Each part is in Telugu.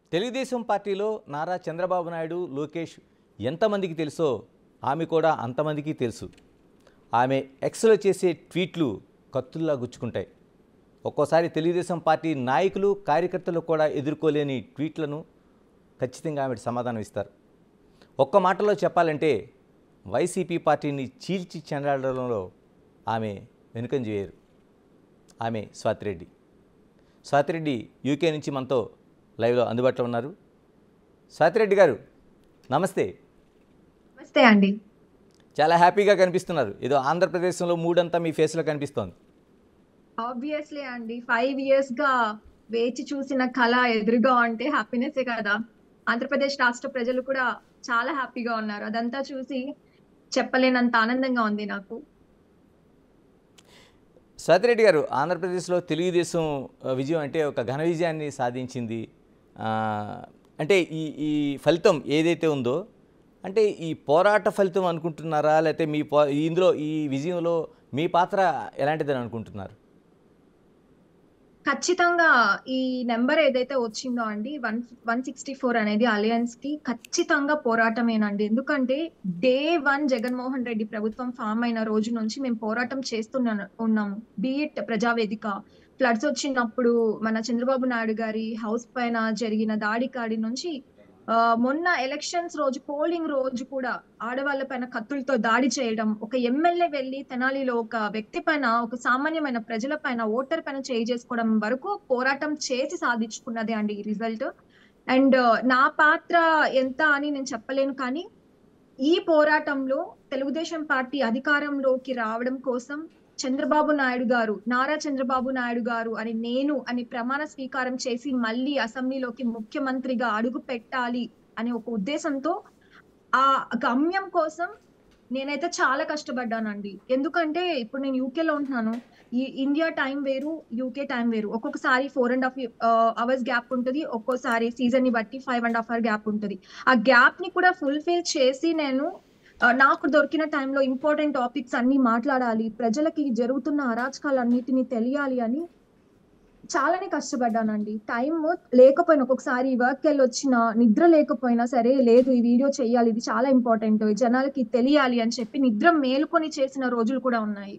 తెలుగుదేశం పార్టీలో నారా చంద్రబాబు నాయుడు లోకేష్ ఎంతమందికి తెలుసో ఆమె కూడా అంతమందికి తెలుసు ఆమె ఎక్స్లో చేసే ట్వీట్లు కత్తుల్లా గుచ్చుకుంటాయి ఒక్కోసారి తెలుగుదేశం పార్టీ నాయకులు కార్యకర్తలు కూడా ఎదుర్కోలేని ట్వీట్లను ఖచ్చితంగా ఆమె సమాధానం ఇస్తారు ఒక్క మాటలో చెప్పాలంటే వైసీపీ పార్టీని చీల్చి చెండాడడంలో ఆమె వెనుకంజ వేయరు ఆమె స్వాతిరెడ్డి స్వాతిరెడ్డి యూకే నుంచి మనతో లైవ్లో అందుబాటులో ఉన్నారు స్వాతిరెడ్డి గారు నమస్తే నమస్తే అండి చాలా హ్యాపీగా కనిపిస్తున్నారు ఏదో ఆంధ్రప్రదేశ్లో మూడంతా మీ ఫేస్లో కనిపిస్తోంది ఆబ్వియస్లీ అండి ఫైవ్ ఇయర్స్ గా వేచి చూసిన కళ ఎదురుగా అంటే హ్యాపీనెస్ కదా ఆంధ్రప్రదేశ్ రాష్ట్ర ప్రజలు కూడా చాలా హ్యాపీగా ఉన్నారు అదంతా చూసి చెప్పలేనంత ఆనందంగా ఉంది నాకు స్వాతిరెడ్డి గారు ఆంధ్రప్రదేశ్లో తెలుగుదేశం ఆ, విజయం అంటే ఒక ఘన విజయాన్ని సాధించింది ఆ, అంటే ఈ ఈ ఫలితం ఏదైతే ఉందో అంటే ఈ పోరాట ఫలితం అనుకుంటున్నారా లేకపోతే మీ పో ఇందులో ఈ విజయంలో మీ పాత్ర ఎలాంటిదని అనుకుంటున్నారు ఖచ్చితంగా ఈ నెంబర్ ఏదైతే వచ్చిందో అండి వన్ వన్ సిక్స్టీ ఫోర్ అనేది అలయన్స్ కి ఖచ్చితంగా పోరాటమేనండి ఎందుకంటే డే వన్ జగన్మోహన్ రెడ్డి ప్రభుత్వం ఫామ్ అయిన రోజు నుంచి మేము పోరాటం చేస్తున్నా ఉన్నాము బీఎట్ ప్రజావేదిక ఫ్లడ్స్ వచ్చినప్పుడు మన చంద్రబాబు నాయుడు గారి హౌస్ పైన జరిగిన దాడి కాడి నుంచి ఆ, మొన్న ఎలక్షన్స్ రోజు పోలింగ్ రోజు కూడా ఆడవాళ్ళ పైన కత్తులతో దాడి చేయడం ఒక ఎమ్మెల్యే వెళ్ళి తెనాలిలో ఒక వ్యక్తి పైన ఒక సామాన్యమైన ప్రజల పైన ఓటర్ పైన చేయి చేసుకోవడం వరకు పోరాటం చేసి సాధించుకున్నదే అండి ఈ రిజల్ట్ అండ్ నా పాత్ర ఎంత అని నేను చెప్పలేను కానీ ఈ పోరాటంలో తెలుగుదేశం పార్టీ అధికారంలోకి రావడం కోసం చంద్రబాబు నాయుడు గారు నారా చంద్రబాబు నాయుడు గారు అని నేను అని ప్రమాణ స్వీకారం చేసి మళ్ళీ అసెంబ్లీలోకి ముఖ్యమంత్రిగా అడుగు పెట్టాలి అనే ఒక ఉద్దేశంతో ఆ గమ్యం కోసం నేనైతే చాలా కష్టపడ్డానండి ఎందుకంటే ఇప్పుడు నేను యూకే లో ఉంటున్నాను ఈ ఇండియా టైం వేరు యూకే టైం వేరు ఒక్కొక్కసారి four and half hours gap ఉంటుంది ఒక్కోసారి సీజన్ ని బట్టి five and half hour gap ఉంటుంది ఆ గ్యాప్ ని కూడా ఫుల్ఫిల్ చేసి నేను ఆ, నాకు దొరికిన టైంలో ఇంపార్టెంట్ టాపిక్స్ అన్ని మాట్లాడాలి ప్రజలకి జరుగుతున్న అరాచకాలన్నిటిని తెలియాలి అని చాలానే కష్టపడ్డానండి టైం లేకపోయినా ఒక్కొక్కసారి వర్క్ వెళ్ళి వచ్చిన నిద్ర లేకపోయినా సరే లేదు ఈ వీడియో చేయాలి ఇది చాలా ఇంపార్టెంట్ జనాలకి తెలియాలి అని చెప్పి నిద్ర మేలుకొని చేసిన రోజులు కూడా ఉన్నాయి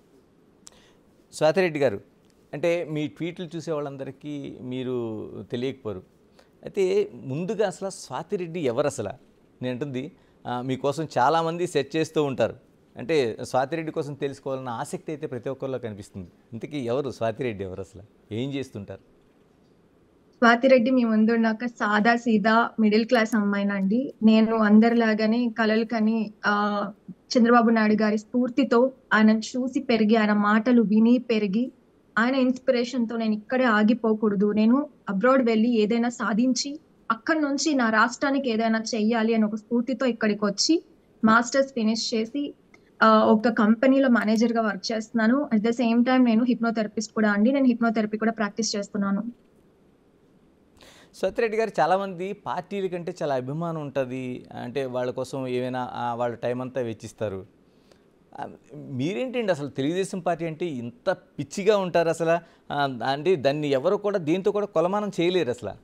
స్వాతిరెడ్డి గారు అంటే మీ ట్వీట్లు చూసే వాళ్ళందరికీ మీరు తెలియకపోరు అయితే ముందుగా అసలు స్వాతిరెడ్డి ఎవరు అసలు నేను అంటుంది ఆ, మీకోసం చాలామంది సెర్చ్ చేస్తూ ఉంటారు అంటే స్వాతిరెడ్డి కోసం తెలుసుకోవాలన్న ఆసక్తి అయితే ప్రతి ఒక్కరిలో కనిపిస్తుంది ఇంతకీ ఎవరు స్వాతిరెడ్డి ఎవరు అసలు ఏం చేస్తుంటారు స్వాతిరెడ్డి మీ ముందు ఉన్నాక సాదా సీదా మిడిల్ క్లాస్ అమ్మాయినండి నేను అందరిలాగానే కలలు కని ఆ చంద్రబాబు నాయుడు గారి స్ఫూర్తితో ఆయన చూసి పెరిగి ఆయన మాటలు విని పెరిగి ఆయన ఇన్స్పిరేషన్ తో నేను ఇక్కడే ఆగిపోకూడదు నేను అబ్రాడ్ వెళ్ళి ఏదైనా సాధించి అక్కడి నుంచి నా రాష్ట్రానికి ఏదైనా చెయ్యాలి అని ఒక స్ఫూర్తితో ఇక్కడికి వచ్చి మాస్టర్స్ ఫినిష్ చేసి ఆ, ఒక కంపెనీలో మేనేజర్ గా వర్క్ చేస్తున్నాను అట్ ద సేమ్ టైం నేను హిప్నోథెరపిస్ట్ కూడా అండి నేను హిప్నోథెరపీ కూడా ప్రాక్టీస్ చేస్తున్నాను సత్యరెడ్డి గారు చాలామంది పార్టీల కంటే చాలా అభిమానం ఉంటుంది అంటే వాళ్ళ కోసం ఏమైనా ఆ, వాళ్ళ టైం అంతా వెచ్చిస్తారు ఆ, మీరేంటండి అసలు తెలుగుదేశం పార్టీ అంటే ఇంత పిచ్చిగా ఉంటారు అసలు ఆ, అంటే దాన్ని ఎవరు కూడా దీంతో కూడా కొలమానం చేయలేరు అసలు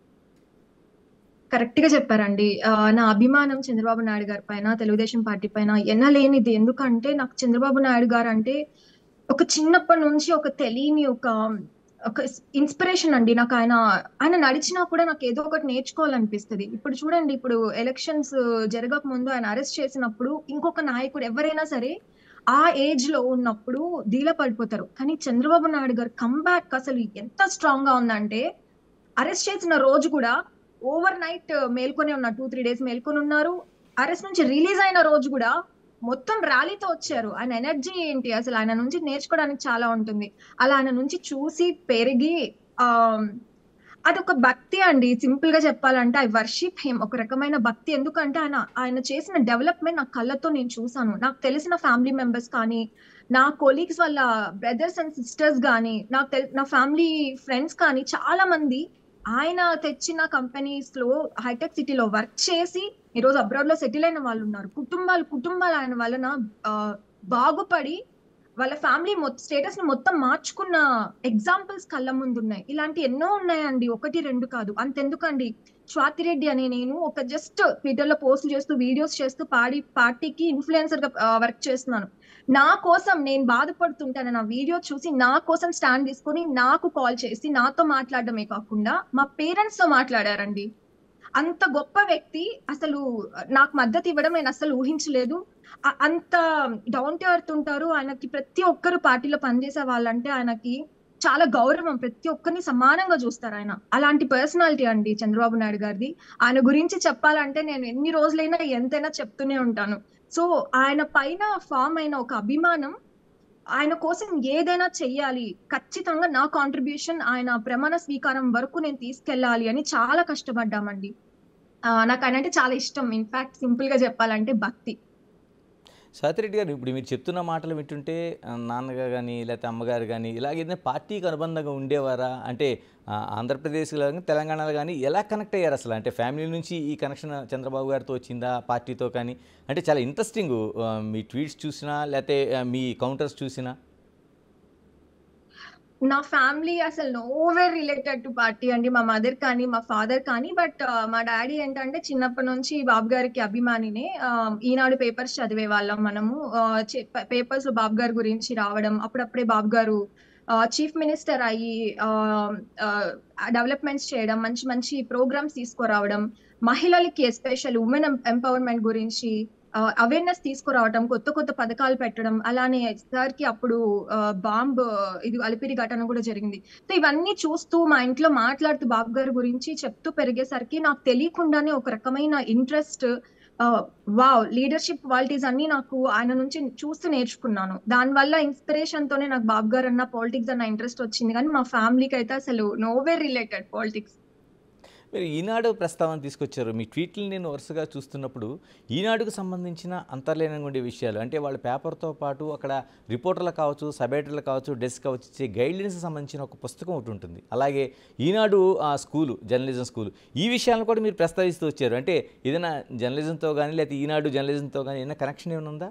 కరెక్ట్ గా చెప్పారండి ఆ, నా అభిమానం చంద్రబాబు నాయుడు గారి పైన తెలుగుదేశం పార్టీ పైన ఎన్నలేనిది ఎందుకంటే నాకు చంద్రబాబు నాయుడు గారు అంటే ఒక చిన్నప్పటి నుంచి ఒక తెలియని ఒక ఒక ఇన్స్పిరేషన్ అండి నాకు ఆయన ఆయన నడిచినా కూడా నాకు ఏదో ఒకటి నేర్చుకోవాలనిపిస్తుంది ఇప్పుడు చూడండి ఇప్పుడు ఎలక్షన్స్ జరగక ముందు ఆయన అరెస్ట్ చేసినప్పుడు ఇంకొక నాయకుడు ఎవరైనా సరే ఆ ఏజ్ లో ఉన్నప్పుడు డీలా పడిపోతారు కానీ చంద్రబాబు నాయుడు గారు కంబ్యాక్ అసలు ఎంత స్ట్రాంగ్ గా ఉందంటే అరెస్ట్ చేసిన రోజు కూడా ఓవర్ నైట్ మేల్కొని ఉన్నారు టూ త్రీ డేస్ మేల్కొని ఉన్నారు అరెస్ట్ నుంచి రిలీజ్ అయిన రోజు కూడా మొత్తం ర్యాలీతో వచ్చారు ఆయన ఎనర్జీ ఏంటి అసలు ఆయన నుంచి నేర్చుకోవడానికి చాలా ఉంటుంది అలా ఆయన నుంచి చూసి పెరిగి ఆ అదొక భక్తి అండి సింపుల్ గా చెప్పాలంటే ఐ వర్షిప్ హిమ్ ఒక రకమైన భక్తి ఎందుకంటే ఆయన ఆయన చేసిన డెవలప్మెంట్ నా కళ్ళతో నేను చూసాను నాకు తెలిసిన ఫ్యామిలీ మెంబర్స్ కానీ నా కొలీగ్స్ వాళ్ళ బ్రదర్స్ అండ్ సిస్టర్స్ కానీ నాకు తెల్ నా ఫ్యామిలీ ఫ్రెండ్స్ కానీ చాలా మంది ఆయన తెచ్చిన కంపెనీస్ లో హైటెక్ సిటీలో వర్క్ చేసి ఈ రోజు అబ్రాడ్ లో సెటిల్ అయిన వాళ్ళు ఉన్నారు కుటుంబాలు కుటుంబాలు ఆయన వలన ఆ, బాగుపడి వాళ్ళ ఫ్యామిలీ మొత్తం స్టేటస్ ని మొత్తం మార్చుకున్న ఎగ్జాంపుల్స్ కళ్ళ ముందు ఉన్నాయి ఇలాంటి ఎన్నో ఉన్నాయండి ఒకటి రెండు కాదు అంతెందుకండి స్వాతిరెడ్డి అనే నేను ఒక జస్ట్ ట్విట్టర్ లో పోస్ట్ చేస్తూ వీడియోస్ చేస్తూ పాడి పార్టీకి ఇన్ఫ్లుయెన్సర్ గా వర్క్ చేస్తున్నాను నా కోసం నేను బాధపడుతుంటాను నా వీడియో చూసి నా కోసం స్టాండ్ తీసుకొని నాకు కాల్ చేసి నాతో మాట్లాడడమే కాకుండా మా పేరెంట్స్ తో మాట్లాడారండి అంత గొప్ప వ్యక్తి అసలు నాకు మద్దతు ఇవ్వడం నేను అసలు ఊహించలేదు అ- అంత డౌన్ టు ఎర్త్ ఉంటారు ఆయనకి ప్రతి ఒక్కరు పార్టీలో పనిచేసే వాళ్ళంటే ఆయనకి చాలా గౌరవం ప్రతి ఒక్కరిని సమానంగా చూస్తారు ఆయన అలాంటి పర్సనాలిటీ అండి చంద్రబాబు నాయుడు గారిది ఆయన గురించి చెప్పాలంటే నేను ఎన్ని రోజులైనా ఎంతైనా చెప్తూనే ఉంటాను సో ఆయన పైన ఫామ్ అయిన ఒక అభిమానం ఆయన కోసం ఏదైనా చెయ్యాలి ఖచ్చితంగా నా కాంట్రిబ్యూషన్ ఆయన ప్రమాణ స్వీకారం వరకు నేను తీసుకెళ్ళాలి అని చాలా కష్టపడ్డామండి ఆ, నాకు ఆయన అంటే చాలా ఇష్టం ఇన్ఫాక్ట్ సింపుల్ గా చెప్పాలంటే భక్తి స్వాతిరెడ్డి గారు ఇప్పుడు మీరు చెప్తున్న మాటలు వింటుంటే ఆ, నాన్నగారు కానీ లేకపోతే అమ్మగారు కానీ ఇలాగేదైనా పార్టీకి అనుబంధంగా ఉండేవారా అంటే ఆ, ఆంధ్రప్రదేశ్లో కానీ తెలంగాణలో కానీ ఎలా కనెక్ట్ అయ్యారు అసలు అంటే ఫ్యామిలీ నుంచి ఈ కనెక్షన్ చంద్రబాబు గారితో వచ్చిందా పార్టీతో కానీ అంటే చాలా ఇంట్రెస్టింగ్ మీ ట్వీట్స్ చూసినా లేకపోతే ఆ, మీ కౌంటర్స్ చూసినా నా ఫ్యామిలీ అసలు నోవేర్ రిలేటెడ్ టు పార్టీ అండి మా మదర్ కానీ మా ఫాదర్ కానీ బట్ మా డాడీ ఏంటంటే చిన్నప్పటి నుంచి బాబు గారికి అభిమానినే ఆ, ఈనాడు పేపర్స్ చదివే వాళ్ళం మనము పేపర్స్ లో బాబు గారి గురించి రావడం అప్పుడప్పుడే బాబు గారు చీఫ్ మినిస్టర్ అయ్యి డెవలప్మెంట్స్ చేయడం మంచి మంచి ప్రోగ్రామ్స్ తీసుకురావడం మహిళలకి ఎస్పెషల్ ఉమెన్ ఎంపవర్మెంట్ గురించి అవేర్నెస్ తీసుకురావడం కొత్త కొత్త పథకాలు పెట్టడం అలానే సార్ కి అప్పుడు బాంబ్ ఇది అలిపిరి ఘటన కూడా జరిగింది సో ఇవన్నీ చూస్తూ మా ఇంట్లో మాట్లాడుతూ బాబు గారి గురించి చెప్తూ పెరిగేసరికి నాకు తెలియకుండానే ఒక రకమైన ఇంట్రెస్ట్ వావ్ లీడర్షిప్ క్వాలిటీస్ అన్ని నాకు ఆయన నుంచి చూస్తూ నేర్చుకున్నాను దానివల్ల ఇన్స్పిరేషన్ తోనే నాకు బాబు గారు అన్న పాలిటిక్స్ అన్న ఇంట్రెస్ట్ వచ్చింది కానీ మా ఫ్యామిలీకి అయితే అసలు నోవే రిలేటెడ్ పాలిటిక్స్ మీరు ఈనాడు ప్రస్తావన తీసుకొచ్చారు మీ ట్వీట్లు నేను వరుసగా చూస్తున్నప్పుడు ఈనాడుకు సంబంధించిన అంతర్లీనంగా ఉండే విషయాలు అంటే వాళ్ళ పేపర్తో పాటు అక్కడ రిపోర్టర్లు కావచ్చు సబేటర్లు కావచ్చు డెస్క్ కావచ్చు ఇచ్చే గైడ్లైన్స్ సంబంధించిన ఒక పుస్తకం ఒకటి ఉంటుంది అలాగే ఈనాడు ఆ స్కూలు జర్నలిజం స్కూలు ఈ విషయాలను కూడా మీరు ప్రస్తావిస్తూ వచ్చారు అంటే ఏదైనా జర్నలిజంతో కానీ లేకపోతే ఈనాడు జర్నలిజంతో కానీ ఏదైనా కనెక్షన్ ఏమైనా ఉందా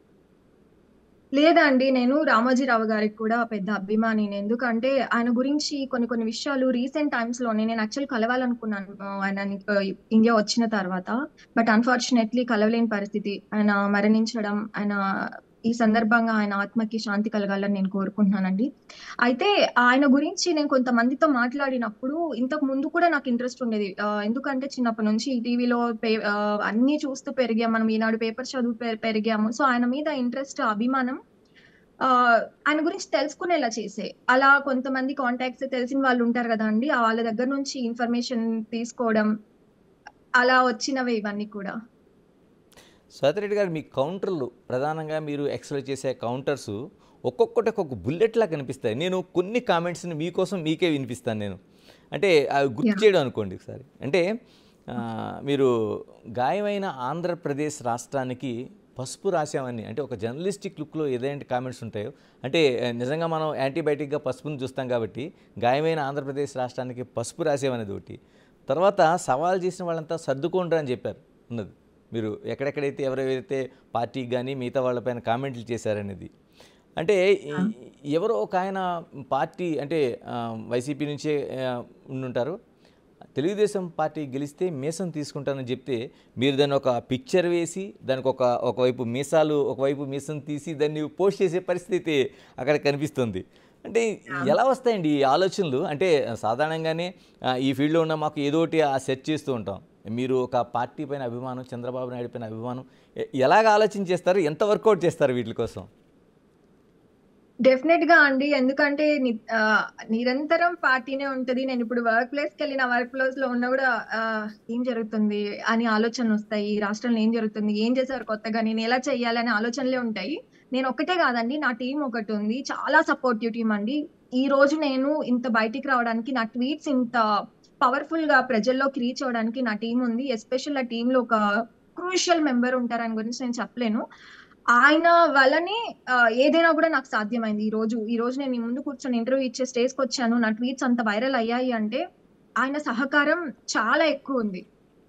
లేదండి నేను రామోజీరావు గారికి కూడా పెద్ద అభిమానిని ఎందుకంటే ఆయన గురించి కొన్ని కొన్ని విషయాలు రీసెంట్ టైమ్స్ లోనే నేను యాక్చువల్ కలవాలనుకున్నాను ఆ, ఆయన ఇండియా వచ్చిన తర్వాత బట్ అన్ఫార్చునేట్లీ కలవలేని పరిస్థితి ఆయన మరణించడం ఆయన ఈ సందర్భంగా ఆయన ఆత్మకి శాంతి కలగాలని నేను కోరుకుంటున్నానండి అయితే ఆయన గురించి నేను కొంతమందితో మాట్లాడినప్పుడు ఇంతకు ముందు కూడా నాకు ఇంట్రెస్ట్ ఉండేది ఆ, ఎందుకంటే చిన్నప్పటి నుంచి టీవీలో అన్ని చూస్తూ పెరిగాం మనం ఈనాడు పేపర్ చదువు పె- పెరిగాము సో ఆయన మీద ఇంట్రెస్ట్ అభిమానం ఆ ఆయన గురించి తెలుసుకునేలా చేసే అలా కొంతమంది కాంటాక్ట్స్ తెలిసిన వాళ్ళు ఉంటారు కదా అండి ఆ వాళ్ళ దగ్గర నుంచి ఇన్ఫర్మేషన్ తీసుకోవడం అలా వచ్చినవే ఇవన్నీ కూడా స్వాతిరెడ్డి గారు మీ కౌంటర్లు ప్రధానంగా మీరు ఎక్స్ప్లెయిన్ చేసే కౌంటర్స్ ఒక్కొక్కటి ఒక్కొక్క బుల్లెట్లా కనిపిస్తాయి నేను కొన్ని కామెంట్స్ని మీకోసం మీకే వినిపిస్తాను నేను అంటే అవి గుర్తు Yeah. చేయడం అనుకోండి ఒకసారి అంటే ఆ, మీరు గాయమైన ఆంధ్రప్రదేశ్ రాష్ట్రానికి పసుపు రాసామని అంటే ఒక జర్నలిస్టిక్ లుక్లో ఏదైనా కామెంట్స్ ఉంటాయో అంటే ఆ, నిజంగా మనం యాంటీబయాటిక్గా పసుపుని చూస్తాం కాబట్టి గాయమైన ఆంధ్రప్రదేశ్ రాష్ట్రానికి పసుపు రాసామనేది ఒకటి తర్వాత సవాల్ చేసిన వాళ్ళంతా సర్దుకోండి అని చెప్పారు ఉన్నది మీరు ఎక్కడెక్కడైతే ఎవరెవరైతే పార్టీకి కానీ మిగతా వాళ్ళపైన కామెంట్లు చేశారనేది అంటే ఈ- ఎవరో ఒక ఆయన పార్టీ అంటే ఆ, వైసీపీ నుంచే ఆ, ఉండుంటారు తెలుగుదేశం పార్టీ గెలిస్తే మీసం తీసుకుంటానని చెప్తే మీరు దాన్ని ఒక పిక్చర్ వేసి దానికి ఒక ఒకవైపు మీసాలు ఒకవైపు మీసం తీసి దాన్ని పోస్ట్ చేసే పరిస్థితి అక్కడ కనిపిస్తుంది అంటే ఎలా వస్తాయండి ఈ ఆలోచనలు అంటే సాధారణంగానే ఆ, ఈ ఫీల్డ్లో ఉన్న మాకు ఏదో ఒకటి ఆ సెట్ చేస్తూ ఉంటాం మీరు ఒక పార్టీ పైన అభిమానం చంద్రబాబు నాయుడు పైన అభిమానం ఎ- ఎలాగ ఆలోచన చేస్తారు ఎంత వర్కౌట్ చేస్తారు వీటి కోసం డెఫినెట్ గా అండి ఎందుకంటే ని- ఆ, నిరంతరం పార్టీనే ఉంటది నేను ఇప్పుడు వర్క్ ప్లేస్ కి వెళ్ళిన వర్క్ ప్లేస్ లో ఉన్నా కూడా ఆ, ఏం జరుగుతుంది అని ఆలోచనలు వస్తాయి ఈ రాష్ట్రంలో ఏం జరుగుతుంది ఏం చేశారు కొత్తగా నేను ఎలా చెయ్యాలి అనే ఆలోచనలే ఉంటాయి నేను ఒకటే కాదండి నా టీం ఒకటి ఉంది చాలా సపోర్టివ్ టీం అండి ఈ రోజు నేను ఇంత బయటికి రావడానికి నా ట్వీట్స్ ఇంత పవర్ఫుల్ గా ప్రజల్లోకి రీచ్ అవ్వడానికి నా టీం ఉంది ఎస్పెషల్ ఆ టీమ్ లో ఒక క్రూషియల్ మెంబర్ ఉంటారని గురించి నేను చెప్పలేను ఆయన వల్లనే ఆ, ఏదైనా కూడా నాకు సాధ్యమైంది ఈ రోజు ఈ రోజు నేను మీ ముందు కూర్చొని ఇంటర్వ్యూ ఇచ్చే స్టేజ్ కి వచ్చాను నా ట్వీట్స్ అంత వైరల్ అయ్యాయి అంటే ఆయన సహకారం చాలా ఎక్కువ ఉంది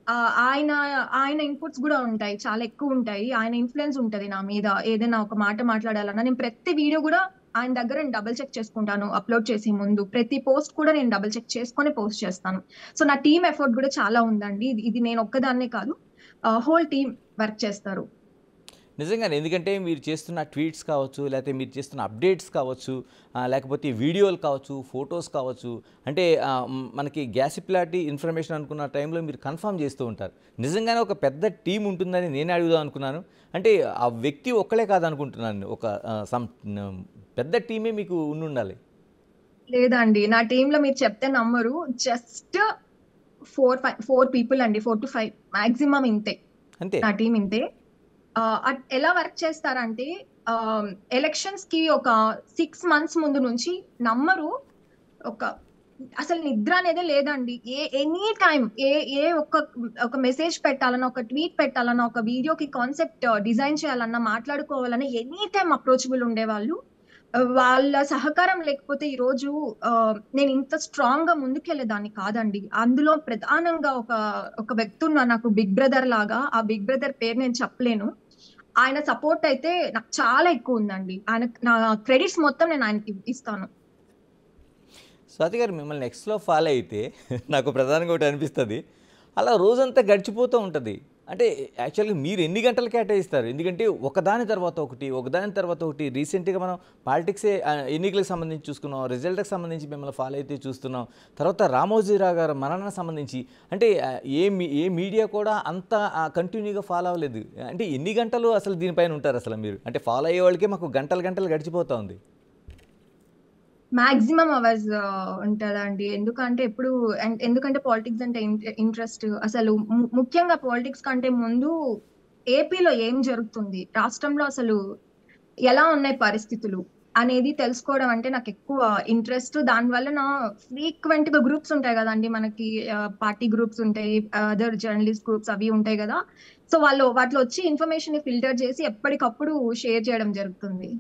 ఆ, ఆయన ఆయన ఇన్పుట్స్ కూడా ఉంటాయి చాలా ఎక్కువ ఉంటాయి ఆయన ఇన్ఫ్లుయెన్స్ ఉంటది నా మీద ఏదైనా ఒక మాట మాట్లాడాలన్నా నేను ప్రతి వీడియో కూడా ఆయన దగ్గర నేను డబుల్ చెక్ చేసుకుంటాను అప్లోడ్ చేసే ముందు ప్రతి పోస్ట్ కూడా నేను డబుల్ చెక్ చేసుకొని పోస్ట్ చేస్తాను సో నా టీమ్ ఎఫర్ట్ కూడా చాలా ఉందండి ఇది- ఇది నేను ఒక్కదాన్నే కాదు హోల్ టీమ్ వర్క్ చేస్తారు నిజంగానే ఎందుకంటే మీరు చేస్తున్న ట్వీట్స్ కావచ్చు లేకపోతే మీరు చేస్తున్న అప్డేట్స్ కావచ్చు ఆ, లేకపోతే వీడియోలు కావచ్చు ఫొటోస్ కావచ్చు అంటే ఆ, మ్, మనకి గ్యాసిప్లాటి ఇన్ఫర్మేషన్ అనుకున్న టైంలో మీరు కన్ఫర్మ్ చేస్తూ ఉంటారు నిజంగానే ఒక పెద్ద టీం ఉంటుందని నేనే అడుగుదాం అనుకున్నాను అంటే ఆ వ్యక్తి ఒక్కలే కాదనుకుంటున్నాను ఒక ఆ, సమ్ పెద్ద టీమే మీకు ఉండి ఉండాలి లేదండి నా టీమ్ లో మీరు చెప్తే నమ్మరు just four five four people అండి ఫోర్ టు ఫైవ్ మాక్సిమం ఇంతే అంతే నా టీం ఇంతే ఆ, అట్- ఎలా వర్క్ చేస్తారంటే ఎలక్షన్స్ కి ఒక సిక్స్ మంత్స్ ముందు నుంచి నమ్మరు ఒక అసలు నిద్ర అనేదే లేదండి ఏ ఎనీ టైం ఏ ఏ ఒక్క ఒక మెసేజ్ పెట్టాలన్నా ఒక ట్వీట్ పెట్టాలన్నా ఒక వీడియోకి కాన్సెప్ట్ డిజైన్ చేయాలన్నా మాట్లాడుకోవాలన్నా ఎనీ టైం అప్రోచబుల్ ఉండేవాళ్ళు ఆ, వాళ్ళ సహకారం లేకపోతే ఈ రోజు ఆ, నేను ఇంత స్ట్రాంగ్ గా ముందుకెళ్లేదాన్ని కాదండి అందులో ప్రధానంగా ఒక ఒక వ్యక్తి ఉన్న నాకు బిగ్ బ్రదర్ లాగా ఆ బిగ్ బ్రదర్ పేరు నేను చెప్పలేను ఆయన సపోర్ట్ అయితే నాకు చాలా ఎక్కువ ఉందండి ఆయన నా క్రెడిట్స్ మొత్తం నేను ఆయనకి ఇస్తాను స్వాతి గారు మిమ్మల్ని నెక్స్ట్లో ఫాలో అయితే నాకు ప్రధానంగా ఒకటి అనిపిస్తుంది అలా రోజంతా గడిచిపోతూ ఉంటుంది అంటే యాక్చువల్గా మీరు ఎన్ని గంటలు కేటాయిస్తారు ఎందుకంటే ఒకదాని తర్వాత ఒకటి ఒకదాని తర్వాత ఒకటి రీసెంట్గా మనం పాలిటిక్సే ఆ, ఎన్నికలకు సంబంధించి చూసుకున్నాం రిజల్ట్కి సంబంధించి మిమ్మల్ని ఫాలో అయితే చూస్తున్నాం తర్వాత రామోజీరావు గారు మరణానికి సంబంధించి అంటే ఆ, ఏ మీ- ఏ మీడియా కూడా అంత కంటిన్యూగా ఫాలో అవ్వలేదు అంటే ఎన్ని గంటలు అసలు దీనిపైన ఉంటారు అసలు మీరు అంటే ఫాలో అయ్యే వాళ్ళకే మాకు గంటలు గంటలు గడిచిపోతూ ఉంది మాక్సిమం అవర్స్ ఉంటదండి ఎందుకంటే ఎప్పుడు ఎన్- ఎందుకంటే పాలిటిక్స్ అంటే ఇంట్రెస్ట్ అసలు ము- ముఖ్యంగా పాలిటిక్స్ కంటే ముందు ఏపీలో ఏం జరుగుతుంది రాష్ట్రంలో అసలు ఎలా ఉన్నాయి పరిస్థితులు అనేది తెలుసుకోవడం అంటే నాకు ఎక్కువ ఇంట్రెస్ట్ దానివల్ల నా ఫ్రీక్వెంట్ గా గ్రూప్స్ ఉంటాయి కదండి మనకి పార్టీ గ్రూప్స్ ఉంటాయి అదర్ జర్నలిస్ట్ గ్రూప్స్ అవి ఉంటాయి కదా సో వాళ్ళు వాటిలో వచ్చి ఇన్ఫర్మేషన్ ఫిల్టర్ చేసి ఎప్పటికప్పుడు షేర్ చేయడం జరుగుతుంది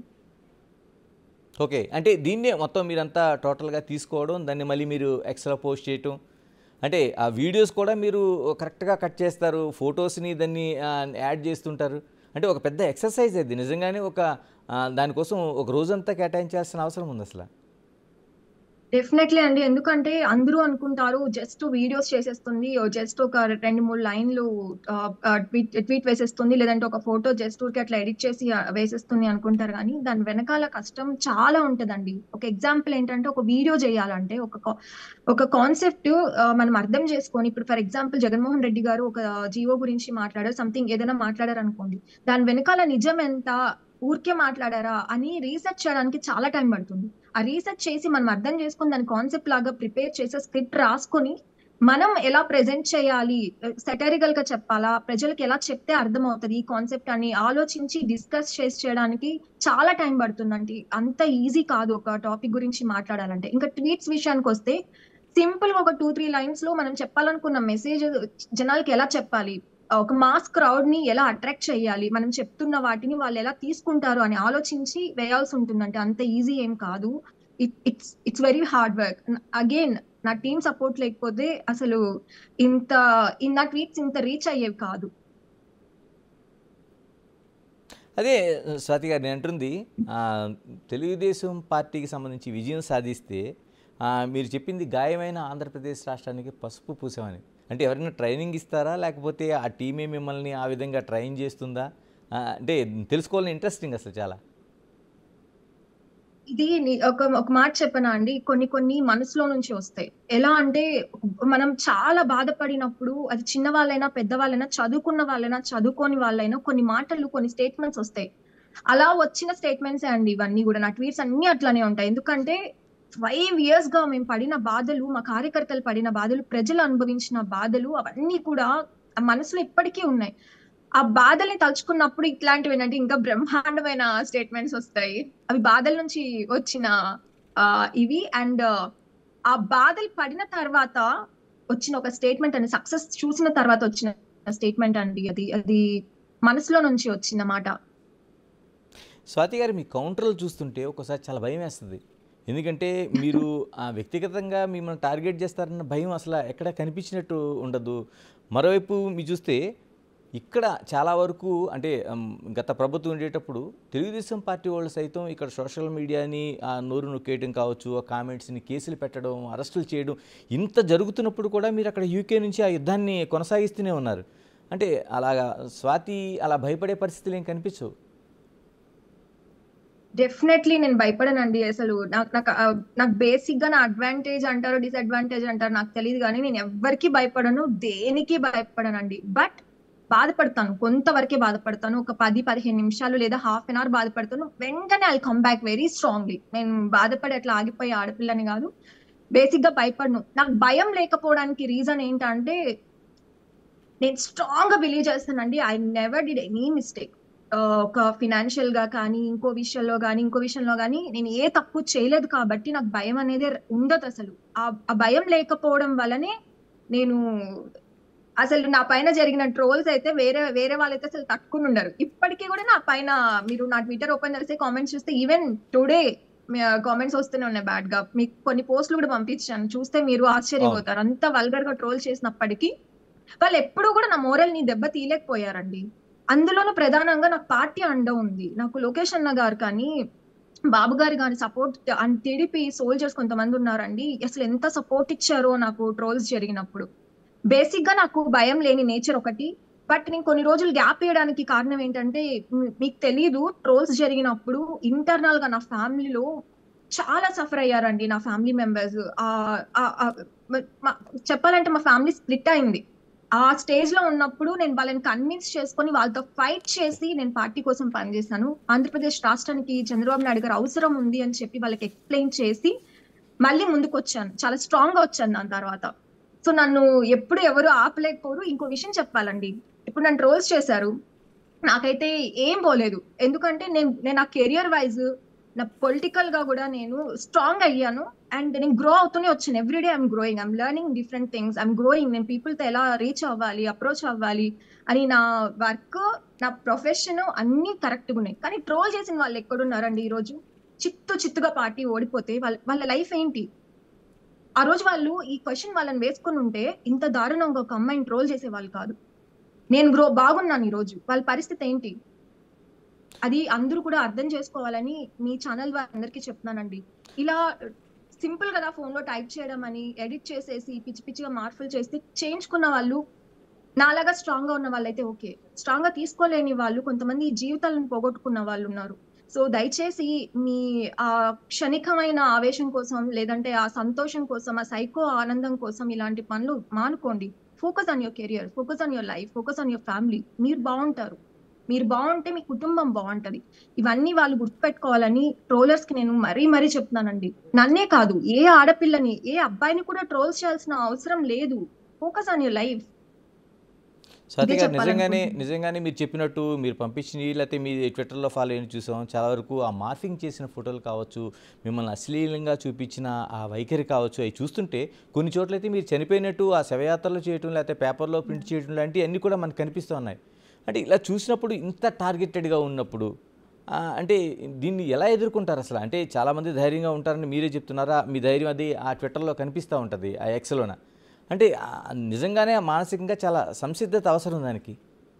ఓకే అంటే దీన్నే మొత్తం మీరంతా టోటల్గా తీసుకోవడం దాన్ని మళ్ళీ మీరు ఎక్స్ట్రా పోస్ట్ చేయటం అంటే ఆ వీడియోస్ కూడా మీరు కరెక్ట్గా కట్ చేస్తారు ఫొటోస్ని దాన్ని ఆ, యాడ్ చేస్తుంటారు అంటే ఒక పెద్ద ఎక్సర్సైజ్ అది నిజంగానే ఒక ఆ, దానికోసం ఒక రోజంతా కేటాయించాల్సిన అవసరం ఉంది అసలు డెఫినెట్లీ అండి ఎందుకంటే అందరూ అనుకుంటారు జస్ట్ వీడియోస్ చేసేస్తుంది జస్ట్ ఒక రెండు మూడు లైన్లు ట్వీట్ ట్వీట్ వేసేస్తుంది లేదంటే ఒక ఫోటో జస్ట్ ఊరికి అట్లా ఎడిట్ చేసి ఆ, వేసేస్తుంది అనుకుంటారు కానీ దాని వెనకాల కష్టం చాలా ఉంటదండి ఒక ఎగ్జాంపుల్ ఏంటంటే ఒక వీడియో చేయాలంటే ఒక కా- ఒక కాన్సెప్ట్ మనం అర్థం చేసుకొని ఇప్పుడు ఫర్ ఎగ్జాంపుల్ జగన్మోహన్ రెడ్డి గారు ఒక జియో గురించి మాట్లాడారు సంథింగ్ ఏదైనా మాట్లాడారు అనుకోండి దాని వెనకాల నిజం ఎంత ఊరికే మాట్లాడారా అని రీసెర్చ్ చేయడానికి చాలా టైం పడుతుంది ఆ రీసెర్చ్ చేసి మనం అర్థం చేసుకుని దాని కాన్సెప్ట్ లాగా ప్రిపేర్ చేసే స్క్రిప్ట్ రాసుకొని మనం ఎలా ప్రెజెంట్ చేయాలి సెటరికల్ గా చెప్పాలా ప్రజలకు ఎలా చెప్తే అర్థం అవుతుంది ఈ కాన్సెప్ట్ అని ఆలోచించి డిస్కస్ చేసి చేయడానికి చాలా టైం పడుతుందండి అంత ఈజీ కాదు ఒక టాపిక్ గురించి మాట్లాడాలంటే ఇంకా ట్వీట్స్ విషయానికి వస్తే సింపుల్ గా ఒక టూ త్రీ లైన్స్ లో మనం చెప్పాలనుకున్న మెసేజ్ జనాలకి ఎలా చెప్పాలి ఒక మాస్ క్రౌడ్ ని ఎలా అట్రాక్ట్ చేయాలి మనం చెప్తున్న వాటిని వాళ్ళు ఎలా తీసుకుంటారు అని ఆలోచించి వేయాల్సి ఉంటుందంటే అంత ఈజీ ఏం కాదు it's it's very hard work again నా టీమ్ సపోర్ట్ లేకపోతే అసలు ఇంత ఇన్ నా ట్వీట్స్ ఇంత రీచ్ అయ్యేవి కాదు అదే స్వాతి గారు నేను అంటుంది ఆ, తెలుగుదేశం పార్టీకి సంబంధించి విజయం సాధిస్తే ఆ, మీరు చెప్పింది గాయమైన ఆంధ్రప్రదేశ్ రాష్ట్రానికి పసుపు పూసామని అంటే ఎవరైనా ట్రైనింగ్ ఇస్తారా లేకపోతే ఆ టీమే మిమ్మల్ని ఆ విధంగా ట్రైన్ చేస్తుందా ఆ, అంటే తెలుసుకోవాలని ఇంట్రెస్టింగ్ అసలు చాలా ఇది ని- ఒక ఒక మాట చెప్పనా అండి కొన్ని కొన్ని మనసులో నుంచి వస్తాయి ఎలా అంటే మనం చాలా బాధపడినప్పుడు అది చిన్న వాళ్ళైనా పెద్ద వాళ్ళైనా చదువుకున్న వాళ్ళైనా చదువుకోని వాళ్ళైనా కొన్ని మాటలు కొన్ని స్టేట్మెంట్స్ వస్తాయి అలా వచ్చిన స్టేట్మెంట్స్ అండి ఇవన్నీ కూడా నా ట్వీట్స్ అన్ని అట్లానే ఉంటాయి ఎందుకంటే ఫైవ్ ఇయర్స్ గా మేము పడిన బాధలు మా కార్యకర్తలు పడిన బాధలు ప్రజలు అనుభవించిన బాధలు అవన్నీ కూడా ఆ మనసులో ఇప్పటికీ ఉన్నాయి ఆ బాధల్ని తలుచుకున్నప్పుడు ఇట్లాంటివి ఏంటంటే ఇంకా బ్రహ్మాండమైన స్టేట్మెంట్స్ వస్తాయి అవి బాధల నుంచి వచ్చిన ఆ, ఇవి అండ్ ఆ బాధలు పడిన తర్వాత వచ్చిన ఒక స్టేట్మెంట్ అండి సక్సెస్ చూసిన తర్వాత వచ్చిన స్టేట్మెంట్ అండి అది అది మనసులో నుంచి వచ్చిన మాట స్వాతి గారు మీ కౌంటర్లు చూస్తుంటే ఒక్కోసారి చాలా భయం వేస్తుంది ఎందుకంటే మీరు ఆ వ్యక్తిగతంగా మిమ్మల్ని టార్గెట్ చేస్తారన్న భయం అసలు ఎక్కడ కనిపించినట్టు ఉండదు మరోవైపు మీరు చూస్తే ఇక్కడ చాలా వరకు అంటే ఉమ్, గత ప్రభుత్వం ఉండేటప్పుడు తెలుగుదేశం పార్టీ వాళ్ళు సైతం ఇక్కడ సోషల్ మీడియాని ఆ నోరు నొక్కేయడం కావచ్చు ఆ కామెంట్స్ని కేసులు పెట్టడం అరెస్టులు చేయడం ఇంత జరుగుతున్నప్పుడు కూడా మీరు అక్కడ యూకే నుంచి ఆ యుద్ధాన్ని కొనసాగిస్తూనే ఉన్నారు అంటే అలాగా స్వాతి అలా భయపడే పరిస్థితులు ఏం కనిపించవు డెఫినెట్లీ నేను భయపడనండి అసలు నాకు నాకు ఆ, నాకు బేసిక్ గా నా అడ్వాంటేజ్ అంటారో డిసడ్వాంటేజ్ అంటారో నాకు తెలియదు కానీ నేను ఎవ్వరికి భయపడను దేనికి భయపడనండి బట్ బాధపడతాను కొంతవరకే బాధపడతాను ఒక పది పదిహేను నిమిషాలు లేదా హాఫ్ అన్ అవర్ బాధపడతాను వెంటనే I come back very strongly నేను బాధపడి అట్లా ఆగిపోయే ఆడపిల్లని కాదు బేసిక్ గా భయపడను నాకు భయం లేకపోవడానికి రీజన్ ఏంటంటే నేను స్ట్రాంగ్ గా బిలీవ్ చేస్తానండి I never did any mistake ఒక ఫినాన్షియల్ గా కానీ ఇంకో విషయంలో కానీ ఇంకో విషయంలో కానీ నేను ఏ తప్పు చేయలేదు కాబట్టి నాకు భయం అనేది ఉండదు అసలు ఆ ఆ భయం లేకపోవడం వల్లనే నేను అసలు నా పైన జరిగిన ట్రోల్స్ అయితే వేరే వేరే వాళ్ళైతే అసలు తట్టుకుని ఉండరు ఇప్పటికీ కూడా నా పైన మీరు నా ట్విట్టర్ ఓపెన్ చేస్తే కామెంట్స్ చూస్తే ఈవెన్ టుడే కామెంట్స్ వస్తూనే ఉన్నాయి బ్యాడ్ గా మీకు కొన్ని పోస్టులు కూడా పంపించాను చూస్తే మీరు ఆశ్చర్యపోతారు అంత వల్గర్ గా ట్రోల్ చేసినప్పటికీ వాళ్ళు ఎప్పుడూ కూడా నా మోరల్ ని దెబ్బ తీయలేకపోయారండి అందులోనూ ప్రధానంగా నాకు పార్టీ అండ ఉంది నాకు లోకేష్ అన్న గారు కానీ బాబు గారు కానీ సపోర్ట్ టీడీపీ సోల్జర్స్ కొంతమంది ఉన్నారండి అసలు ఎంత సపోర్ట్ ఇచ్చారో నాకు ట్రోల్స్ జరిగినప్పుడు బేసిక్ గా నాకు భయం లేని నేచర్ ఒకటి బట్ నేను కొన్ని రోజులు గ్యాప్ ఇవ్వడానికి కారణం ఏంటంటే మీ- మీకు తెలియదు ట్రోల్స్ జరిగినప్పుడు ఇంటర్నల్ గా నా ఫ్యామిలీలో చాలా సఫర్ అయ్యారండి నా ఫ్యామిలీ మెంబర్స్ చెప్పాలంటే మా ఫ్యామిలీ స్ప్లిట్ అయింది ఆ స్టేజ్ లో ఉన్నప్పుడు నేను వాళ్ళని కన్విన్స్ చేసుకొని వాళ్ళతో ఫైట్ చేసి నేను పార్టీ కోసం పనిచేశాను ఆంధ్రప్రదేశ్ రాష్ట్రానికి చంద్రబాబు నాయుడు గారు అవసరం ఉంది అని చెప్పి వాళ్ళకి ఎక్స్ప్లెయిన్ చేసి మళ్ళీ ముందుకు వచ్చాను చాలా స్ట్రాంగ్ గా వచ్చాను దాని తర్వాత సో నన్ను ఎప్పుడు ఎవరు ఆపలేకపోరు ఇంకో విషయం చెప్పాలండి ఇప్పుడు నన్ను ట్రోల్స్ చేశారు నాకైతే ఏం పోలేదు ఎందుకంటే నేను నేను నా కెరియర్ వైజ్ నా పొలిటికల్ గా కూడా నేను స్ట్రాంగ్ అయ్యాను అండ్ నేను గ్రో అవుతూనే వచ్చాను everyday I'm growing I'm learning different things I'm growing నేను people తో ఎలా రీచ్ అవ్వాలి అప్రోచ్ అవ్వాలి అని నా వర్క్ నా ప్రొఫెషన్ అన్ని కరెక్ట్గా ఉన్నాయి కానీ ట్రోల్ చేసిన వాళ్ళు ఎక్కడున్నారండి ఈ రోజు చిత్తు చిత్తుగా పార్టీ ఓడిపోతే వాళ్ళ వాళ్ళ లైఫ్ ఏంటి ఆ రోజు వాళ్ళు ఈ క్వశ్చన్ వాళ్ళని వేసుకొని ఉంటే ఇంత దారుణంగా ఒక అమ్మాయిని ట్రోల్ చేసే వాళ్ళు కాదు నేను గ్రో బాగున్నాను ఈ రోజు వాళ్ళ పరిస్థితి ఏంటి అది అందరూ కూడా అర్థం చేసుకోవాలని మీ ఛానల్ అందరికీ చెప్తున్నానండి ఇలా సింపుల్ కదా ఫోన్ లో టైప్ చేయడం అని ఎడిట్ చేసేసి పిచ్చి పిచ్చిగా మార్పులు చేస్తే చేయించుకున్న వాళ్ళు నాలాగా స్ట్రాంగ్ గా ఉన్న వాళ్ళైతే ఓకే స్ట్రాంగ్ గా తీసుకోలేని వాళ్ళు కొంతమంది జీవితాలను పోగొట్టుకున్న వాళ్ళు ఉన్నారు సో దయచేసి మీ ఆ క్షణికమైన ఆవేశం కోసం లేదంటే ఆ సంతోషం కోసం ఆ సైకో ఆనందం కోసం ఇలాంటి పనులు మానుకోండి focus on your career focus on your life focus on your family మీరు బాగుంటారు మీరు బాగుంటే మీ కుటుంబం బాగుంటది ఇవన్నీ వాళ్ళు గుర్తుపెట్టుకోవాలని ట్రోలర్స్ కి నేను మరీ మరీ చెప్తున్నానండి నన్నే కాదు ఏ ఆడపిల్లని ఏ అబ్బాయిని కూడా ట్రోల్స్ చేయాల్సిన అవసరం లేదు focus on your life Swathi garu నిజంగానే చెప్పాలనుకుంటున్నాను. నిజంగానే మీరు చెప్పినట్టు మీరు పంపించిన లేకపోతే మీ ట్విట్టర్లో ఫాలో అయిన చూసాం చాలా వరకు ఆ మార్ఫింగ్ చేసిన ఫోటోలు కావచ్చు మిమ్మల్ని అశ్లీలంగా చూపించిన ఆ వైఖరి కావచ్చు అవి చూస్తుంటే కొన్ని చోట్లయితే మీరు చనిపోయినట్టు ఆ శవయాత్రలు చేయటం లేకపోతే పేపర్లో ప్రింట్ చేయడం లాంటివి అన్నీ కూడా మనకు కనిపిస్తూ ఉన్నాయి అంటే ఇలా చూసినప్పుడు ఇంత టార్గెటెడ్గా ఉన్నప్పుడు ఆ, అంటే దీన్ని ఎలా ఎదుర్కొంటారు అసలు అంటే చాలామంది ధైర్యంగా ఉంటారని మీరే చెప్తున్నారా మీ ధైర్యం అది ఆ ట్విట్టర్లో కనిపిస్తూ ఉంటుంది ఆ ఎక్స్లోన అంటే ఆ, నిజంగానే మానసికంగా చాలా సంసిద్ధత అవసరం దానికి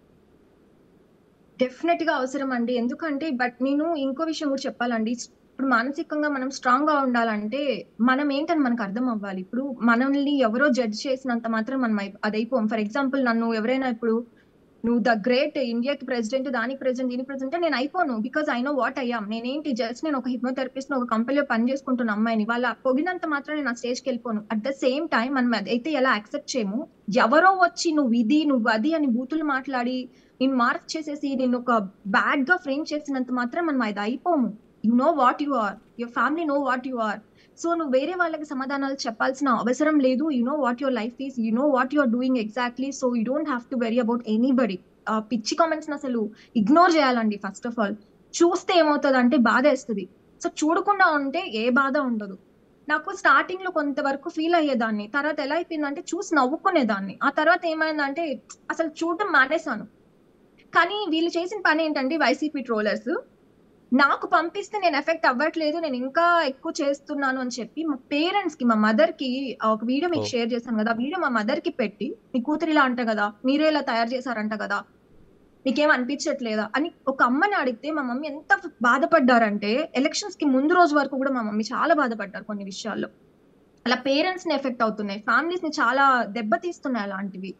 డెఫినెట్ గా అవసరం అండి ఎందుకంటే బట్ నేను ఇంకో విషయం కూడా చెప్పాలండి ఇప్పుడు మానసికంగా మనం స్ట్రాంగ్ గా ఉండాలంటే మనం ఏంటని మనకు అర్థం అవ్వాలి ఇప్పుడు మనల్ని ఎవరో జడ్జ్ చేసినంత మాత్రం మనం అయి- అది అయిపోం ఫర్ ఎగ్జాంపుల్ నన్ను ఎవరైనా ఇప్పుడు నువ్వు ద గ్రేట్ ఇండియాకి ప్రెసిడెంట్ దానికి ప్రెసిడెంట్ దీనికి ప్రెసిడెంట్ నేను అయిపోను because I know what I am నేనేంటి జస్ట్ నేను ఒక హిప్నోథెరపిస్ట్ ఒక కంపెనీలో పని చేసుకుంటున్న అమ్మాయిని వాళ్ళ పొగినంత మాత్రం నేను ఆ స్టేజ్కి వెళ్ళిపోను అట్ ద సేమ్ టైం మనం అదైతే ఎలా యాక్సెప్ట్ చేయము ఎవరో వచ్చి నువ్వు ఇది నువ్వు అది అని బూతులు మాట్లాడి నేను మార్క్ చేసేసి నేను ఒక బ్యాడ్ గా ఫ్రేమ్ చేసినంత మాత్రం మనం అది అయిపోము you know what you are your family know what you are so నువ్వు వేరే వాళ్ళకి సమాధానాలు చెప్పాల్సిన అవసరం లేదు you know what your life is you know what you're doing exactly so you don't have to worry about anybody పిచ్చి కామెంట్స్ అసలు ఇగ్నోర్ చేయాలండి ఫస్ట్ ఆఫ్ ఆల్ చూస్తే ఏమవుతుంది అంటే బాధ వేస్తుంది సో చూడకుండా ఉంటే ఏ బాధ ఉండదు నాకు స్టార్టింగ్ లో కొంతవరకు ఫీల్ అయ్యేదాన్ని తర్వాత ఎలా అయిపోయిందంటే చూసి నవ్వుకునేదాన్ని ఆ తర్వాత ఏమైందంటే అసలు చూడటం మానేశాను కానీ వీళ్ళు చేసిన పని ఏంటంటే వైసీపీ ట్రోలర్స్ నాకు పంపిస్తే నేను ఎఫెక్ట్ అవ్వట్లేదు నేను ఇంకా ఎక్కువ చేస్తున్నాను అని చెప్పి మా పేరెంట్స్ కి మా మదర్ కి ఆ ఒక వీడియో మీకు ఓ. షేర్ చేశాను కదా ఆ వీడియో మా మదర్ కి పెట్టి మీ కూతురు ఇలా అంట కదా మీరే ఇలా తయారు చేశారంట కదా మీకేం అనిపించట్లేదా అని ఒక అమ్మని అడిగితే మా మమ్మీ ఎంత బాధపడ్డారంటే ఎలక్షన్స్ కి ముందు రోజు వరకు కూడా మా మమ్మీ చాలా బాధపడ్డారు కొన్ని విషయాల్లో అలా పేరెంట్స్ ని ఎఫెక్ట్ అవుతున్నాయి ఫ్యామిలీస్ ని చాలా దెబ్బతీస్తున్నాయి అలాంటివి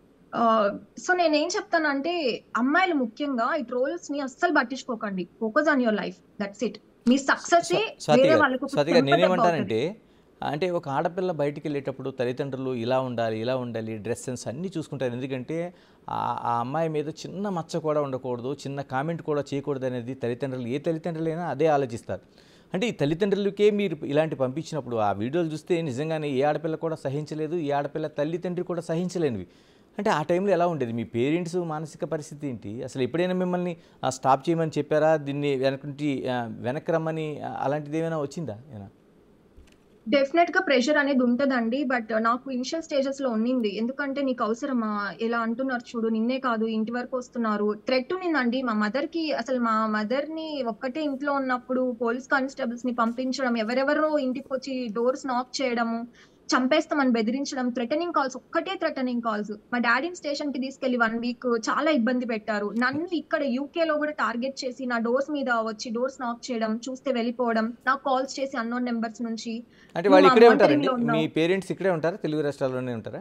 సో నేను ఏం చెప్తానంటే అమ్మాయిలు ముఖ్యంగా ఈ ట్రోల్స్ ని అస్సలు పట్టించుకోకండి focus on your life that's it మీ సక్సెస్ స్వ- స్వాతి వేరే గారు వాళ్ళకు ఒక స్వాతి గారు చెంప దెబ్బ అవుతుంది. నేనేమంటానంటే అంటే ఒక ఆడపిల్ల బయటికి వెళ్ళేటప్పుడు తల్లిదండ్రులు ఇలా ఉండాలి ఇలా ఉండాలి డ్రెస్ సెన్స్ అన్నీ చూసుకుంటారు ఎందుకంటే ఆ ఆ అమ్మాయి మీద చిన్న మచ్చ కూడా ఉండకూడదు చిన్న కామెంట్ కూడా చేయకూడదు అనేది తల్లిదండ్రులు ఏ తల్లిదండ్రులైనా అదే ఆలోచిస్తారు అంటే ఈ తల్లిదండ్రులకే మీరు ఇలాంటి పంపించినప్పుడు ఆ వీడియోలు చూస్తే నిజంగానే ఏ ఆడపిల్ల కూడా సహించలేదు ఏ ఆడపిల్ల తల్లిదండ్రి కూడా సహించలేనివి అంటే ఆ టైంలో ఎలా ఉండేది మీ పేరెంట్స్ మానసిక పరిస్థితి ఏంటి అసలు ఎప్పుడైనా మిమ్మల్ని ఆ, స్టాప్ చేయమని చెప్పారా దీన్ని వెనక నుంచి ఆ, వెనక్కి రమ్మని ఆ, అలాంటిది ఏమైనా వచ్చిందా ఏమైనా డెఫినెట్ గా ప్రెషర్ అనేది ఉంటదండి బట్ నాకు ఇనిషియల్ స్టేజెస్ లో ఉన్నింది ఎందుకంటే నీకు అవసరమా ఇలా అంటున్నారు చూడు నిన్నే కాదు ఇంటి వరకు వస్తున్నారు థ్రెట్ ఉన్నిందండి మా మదర్ కి అసలు మా మదర్ ని ఒక్కటే ఇంట్లో ఉన్నప్పుడు పోలీస్ కానిస్టేబుల్స్ ని పంపించడం ఎవరెవరో ఇంటికి వచ్చి డోర్స్ నాక్ చేయడము చంపేస్తామని బెదిరించడం థ్రెటనింగ్ కాల్స్ ఒక్కటే థ్రెటనింగ్ కాల్స్ మా డాడీని స్టేషన్ కి తీసుకెళ్లి వన్ వీక్ చాలా ఇబ్బంది పెట్టారు నన్ను ఇక్కడ యూకే లో కూడా టార్గెట్ చేసి నా డోర్స్ మీద వచ్చి డోర్స్ నాక్ చేయడం చూస్తే వెళ్ళిపోవడం నాకు కాల్స్ చేసి అన్నోన్ నెంబర్స్ నుంచి అంటే వాళ్ళు మా ఇక్కడే అమ్మ ఉంటారండి ఇంట్లో ఉన్నావు. మీ పేరెంట్స్ ఇక్కడే ఉంటారా తెలుగు రాష్ట్రాల్లోనే ఉంటారా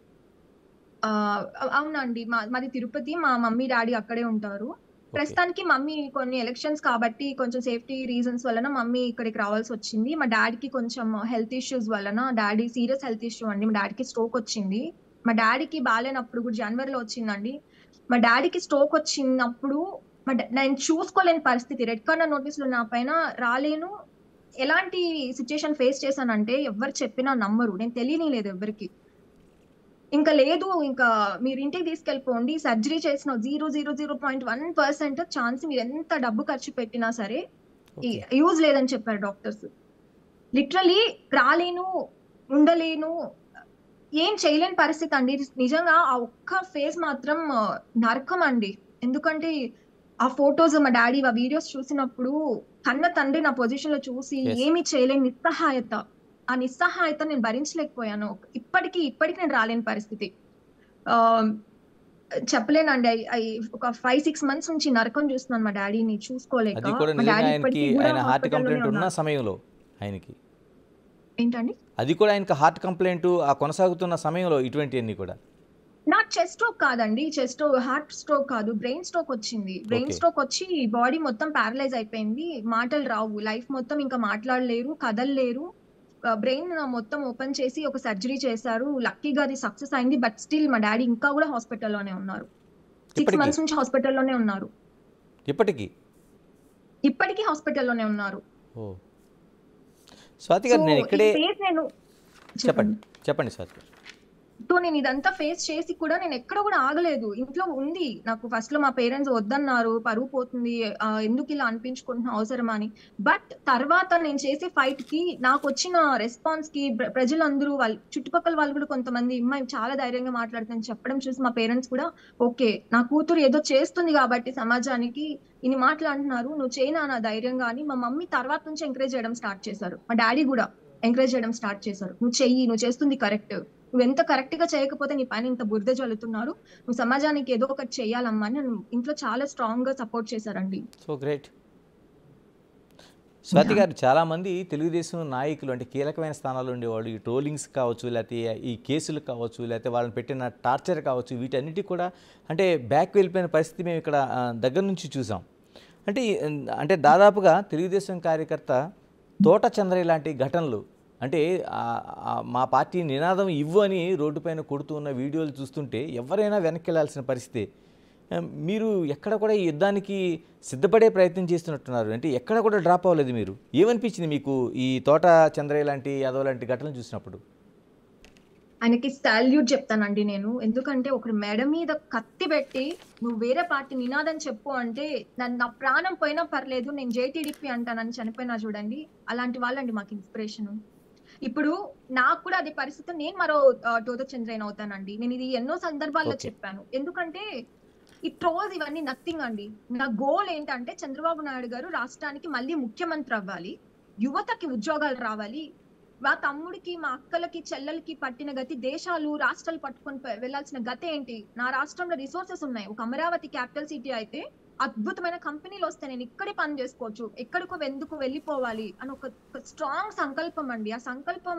ఆ అవునండి మా మాది తిరుపతి మా మమ్మీ డాడీ అక్కడే ఉంటారు ఓకే ప్రస్తుతానికి మమ్మీ కొన్ని ఎలక్షన్స్ కాబట్టి కొంచెం సేఫ్టీ రీజన్స్ వలన మమ్మీ ఇక్కడికి రావాల్సి వచ్చింది మా డాడీకి కొంచెం హెల్త్ ఇష్యూస్ వలన డాడీ సీరియస్ హెల్త్ ఇష్యూ అండి మా డాడీకి స్ట్రోక్ వచ్చింది మా డాడీకి బాగాలేనప్పుడు కూడా జనవరిలో వచ్చిందండి మా డాడీకి స్ట్రోక్ వచ్చినప్పుడు మా డా- నేను చూసుకోలేని పరిస్థితి రెడ్ కార్నర్ నోటీసులు నా పైన రాలేను ఎలాంటి సిచ్యుయేషన్ ఫేస్ చేశానంటే ఎవరు చెప్పినా నమ్మరు నేను తెలియలేదు ఎవరికి ఇంకా లేదు ఇంకా మీరు ఇంటికి తీసుకెళ్ళిపోండి సర్జరీ చేసిన zero zero zero point one percent chance మీరు ఎంత డబ్బు ఖర్చు పెట్టినా సరే ఓకే యూజ్ లేదని చెప్పారు డాక్టర్స్ లిటరలీ రాలేను ఉండలేను ఏం చేయలేని పరిస్థితి అండి నిజంగా ఆ ఒక్క ఫేజ్ మాత్రం ఆ, నరకం అండి ఎందుకంటే ఆ ఫొటోస్ మా డాడీ ఆ వీడియోస్ చూసినప్పుడు కన్న తండ్రి నా పొజిషన్ లో చూసి Yes. ఏమీ చేయలేని నిస్సహాయత ఆ నిస్సహాయత నేను భరించలేకపోయాను ఇప్పటికీ ఇప్పటికి నేను రాలేని పరిస్థితి ఆ చెప్పలేనండి ఐ- ఐ ఒక ఫైవ్ సిక్స్ మంత్స్ నుంచి నరకం చూస్తున్నాను మా డాడీని చూసుకోలేక అది కూడా మా నిజంగా డాడీ ఆయనకి ఇప్పటికీ కూడా ఆయన హార్ట్ hospital లోనే కంప్లైంట్ ఉన్న ఉన్నారు. సమయంలో ఆయనకి ఏంటండి అది కూడా ఆయనకి హార్ట్ కంప్లైంట్ ఆ కొనసాగుతున్న సమయంలో ఇటువంటివన్నీ కూడా నాకు చెస్ట్ స్ట్రోక్ కాదండి చెస్ట్ హార్ట్ స్ట్రోక్ కాదు బ్రెయిన్ స్ట్రోక్ వచ్చింది బ్రెయిన్ Okay. స్ట్రోక్ వచ్చి బాడీ మొత్తం ప్యారలైజ్ అయిపోయింది మాటలు రావు లైఫ్ మొత్తం ఇంకా మాట్లాడలేరు కదలలేరు బ్రెయిన్ మొత్తం ఓపెన్ చేసి ఒక సర్జరీ చేశారు లక్కీగా అది సక్సెస్ అయింది బట్ స్టిల్ మా డాడీ ఇంకా కూడా హాస్పిటల్లోనే ఉన్నారు సిక్స్ ఇప్పటికీ మంత్స్ నుంచి హాస్పిటల్లోనే ఉన్నారు ఇప్పటికీ ఇప్పటికీ హాస్పిటల్లోనే ఉన్నారు ఓ స్వాతి గారు So, నేను ఈ ఇక్కడే phase నేను చెప్పండి చెప్పండి స్వాతి గారు సో నేను ఇదంతా ఫేస్ చేసి కూడా నేను ఎక్కడ కూడా ఆగలేదు ఇంట్లో ఉంది నాకు ఫస్ట్ లో మా పేరెంట్స్ వద్దన్నారు పరువు పోతుంది ఆ, ఎందుకు ఇలా అనిపించుకుంటున్నా అవసరమా అని బట్ తర్వాత నేను చేసే ఫైట్ కి నాకు వచ్చిన రెస్పాన్స్ కి ప్ర- ప్రజలందరూ వాళ్ళు చుట్టుపక్కల వాళ్ళు కూడా కొంతమంది అమ్మాయి చాలా ధైర్యంగా మాట్లాడుతుంది చెప్పడం చూసి మా పేరెంట్స్ కూడా ఓకే నా కూతురు ఏదో చేస్తుంది కాబట్టి సమాజానికి ఇన్ని మాట్లాడుతున్నారు నువ్వు చేయనా నా ధైర్యంగా అని మా మమ్మీ తర్వాత నుంచి ఎంకరేజ్ చేయడం స్టార్ట్ చేశారు మా డాడీ కూడా ఎంకరేజ్ చేయడం స్టార్ట్ చేశారు నువ్వు చెయ్యి నువ్వు చేస్తుంది కరెక్ట్ నువ్వు ఎంత కరెక్ట్ గా చేయకపోతే నీ పైన ఇంత బురద జల్లుతున్నారు నువ్వు సమాజానికి ఏదో ఒకటి చేయాలమ్మా అని నన్ను ఇంట్లో చాలా స్ట్రాంగ్ గా సపోర్ట్ చేశారండి సో గ్రేట్ స్వాతి గారు చాలామంది తెలుగుదేశం నాయకులు అంటే కీలకమైన స్థానాల్లో ఉండేవాళ్ళు ఈ ట్రోలింగ్స్ కావచ్చు లేకపోతే ఈ కేసులు కావచ్చు లేకపోతే వాళ్ళని పెట్టిన టార్చర్ కావచ్చు వీటన్నిటి కూడా అంటే బ్యాక్ వెళ్ళిపోయిన పరిస్థితి మేము ఇక్కడ ఆ, దగ్గర నుంచి చూసాం అంటే ఈ- అంటే దాదాపుగా తెలుగుదేశం కార్యకర్త తోట చంద్రయ్య లాంటి ఘటనలు అంటే ఆ- ఆ మా పార్టీ నినాదం ఇవ్వు అని రోడ్డుపైన కొడుతూ ఉన్న వీడియోలు చూస్తుంటే ఎవరైనా వెనక్కి వెళ్ళాల్సిన పరిస్థితి ఆ, మీరు ఎక్కడ కూడా ఈ యుద్ధానికి సిద్ధపడే ప్రయత్నం చేస్తున్నట్టున్నారు అంటే ఎక్కడ కూడా డ్రాప్ అవ్వలేదు మీరు ఏమనిపించింది మీకు ఈ తోట చంద్రయ్య లాంటి యాదవ్ లాంటి ఘటనలు చూసినప్పుడు ఆయనకి సాల్యూట్ చెప్తానండి నేను ఎందుకంటే ఒకరి మెడ మీద కత్తి పెట్టి నువ్వు వేరే పార్టీ నినాదం చెప్పు అంటే నన్ను నా ప్రాణం పోయినా పర్లేదు నేను జేటీడీపీ అంటానని చనిపోయినా చూడండి అలాంటి వాళ్ళండి మాకు ఇన్స్పిరేషన్ ఇప్పుడు నాకు కూడా అది పరిస్థితి నేను మరో ఆ, టోతో చంద్రయ్య అవుతానండి నేను ఇది ఎన్నో సందర్భాల్లో Okay. చెప్పాను ఎందుకంటే ఈ ట్రోల్స్ ఇవన్నీ నథింగ్ అండి నా గోల్ ఏంటంటే చంద్రబాబు నాయుడు గారు రాష్ట్రానికి మళ్ళీ ముఖ్యమంత్రి అవ్వాలి యువతకి ఉద్యోగాలు రావాలి మా తమ్ముడికి మా అక్కలకి చెల్లెలకి పట్టిన గతి దేశాలు రాష్ట్రాలు పట్టుకొని పె- వెళ్ళాల్సిన గతి ఏంటి నా రాష్ట్రంలో రిసోర్సెస్ ఉన్నాయి ఒక అమరావతి క్యాపిటల్ సిటీ అయితే అద్భుతమైన కంపెనీలు వస్తే నేను ఇక్కడే పని చేసుకోవచ్చు ఎక్కడికో ఎందుకు వెళ్ళిపోవాలి అని ఒక స్ట్రాంగ్ సంకల్పం అండి ఆ సంకల్పం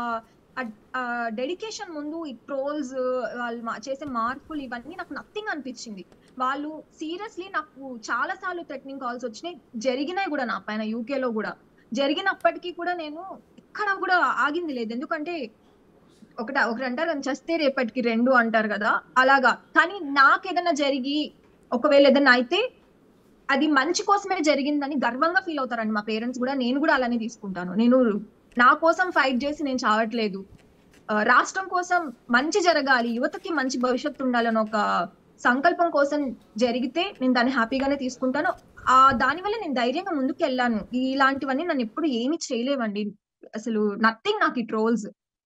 ఆ డెడికేషన్ ముందు ఈ ట్రోల్స్ వాళ్ళు మా- చేసే మార్పులు ఇవన్నీ నాకు నథింగ్ అనిపించింది వాళ్ళు సీరియస్లీ నాకు చాలా సార్లు థ్రెటనింగ్ కాల్స్ వచ్చినాయి జరిగినాయి కూడా నా పైన యూకే లో కూడా జరిగినప్పటికీ కూడా నేను ఎక్కడ కూడా ఆగింది లేదు ఎందుకంటే ఒకట ఒకటి అంటారు కదా, చస్తే రేపటికి రెండు అంటారు కదా అలాగా కానీ నాకేదైనా జరిగి ఒకవేళ ఏదైనా అయితే అది మంచి కోసమే జరిగిందని గర్వంగా ఫీల్ అవుతారండి మా పేరెంట్స్ కూడా నేను కూడా అలానే తీసుకుంటాను నేను నా కోసం ఫైట్ చేసి నేను చావట్లేదు ఆ, రాష్ట్రం కోసం మంచి జరగాలి యువతకి మంచి భవిష్యత్తు ఉండాలని ఒక సంకల్పం కోసం జరిగితే నేను దాన్ని హ్యాపీగానే తీసుకుంటాను ఆ దానివల్ల నేను ధైర్యంగా ముందుకు వెళ్ళాను ఇలాంటివన్నీ నన్ను ఎప్పుడు ఏమీ చేయలేవండి అసలు నథింగ్ నాకు ఈ ట్రోల్స్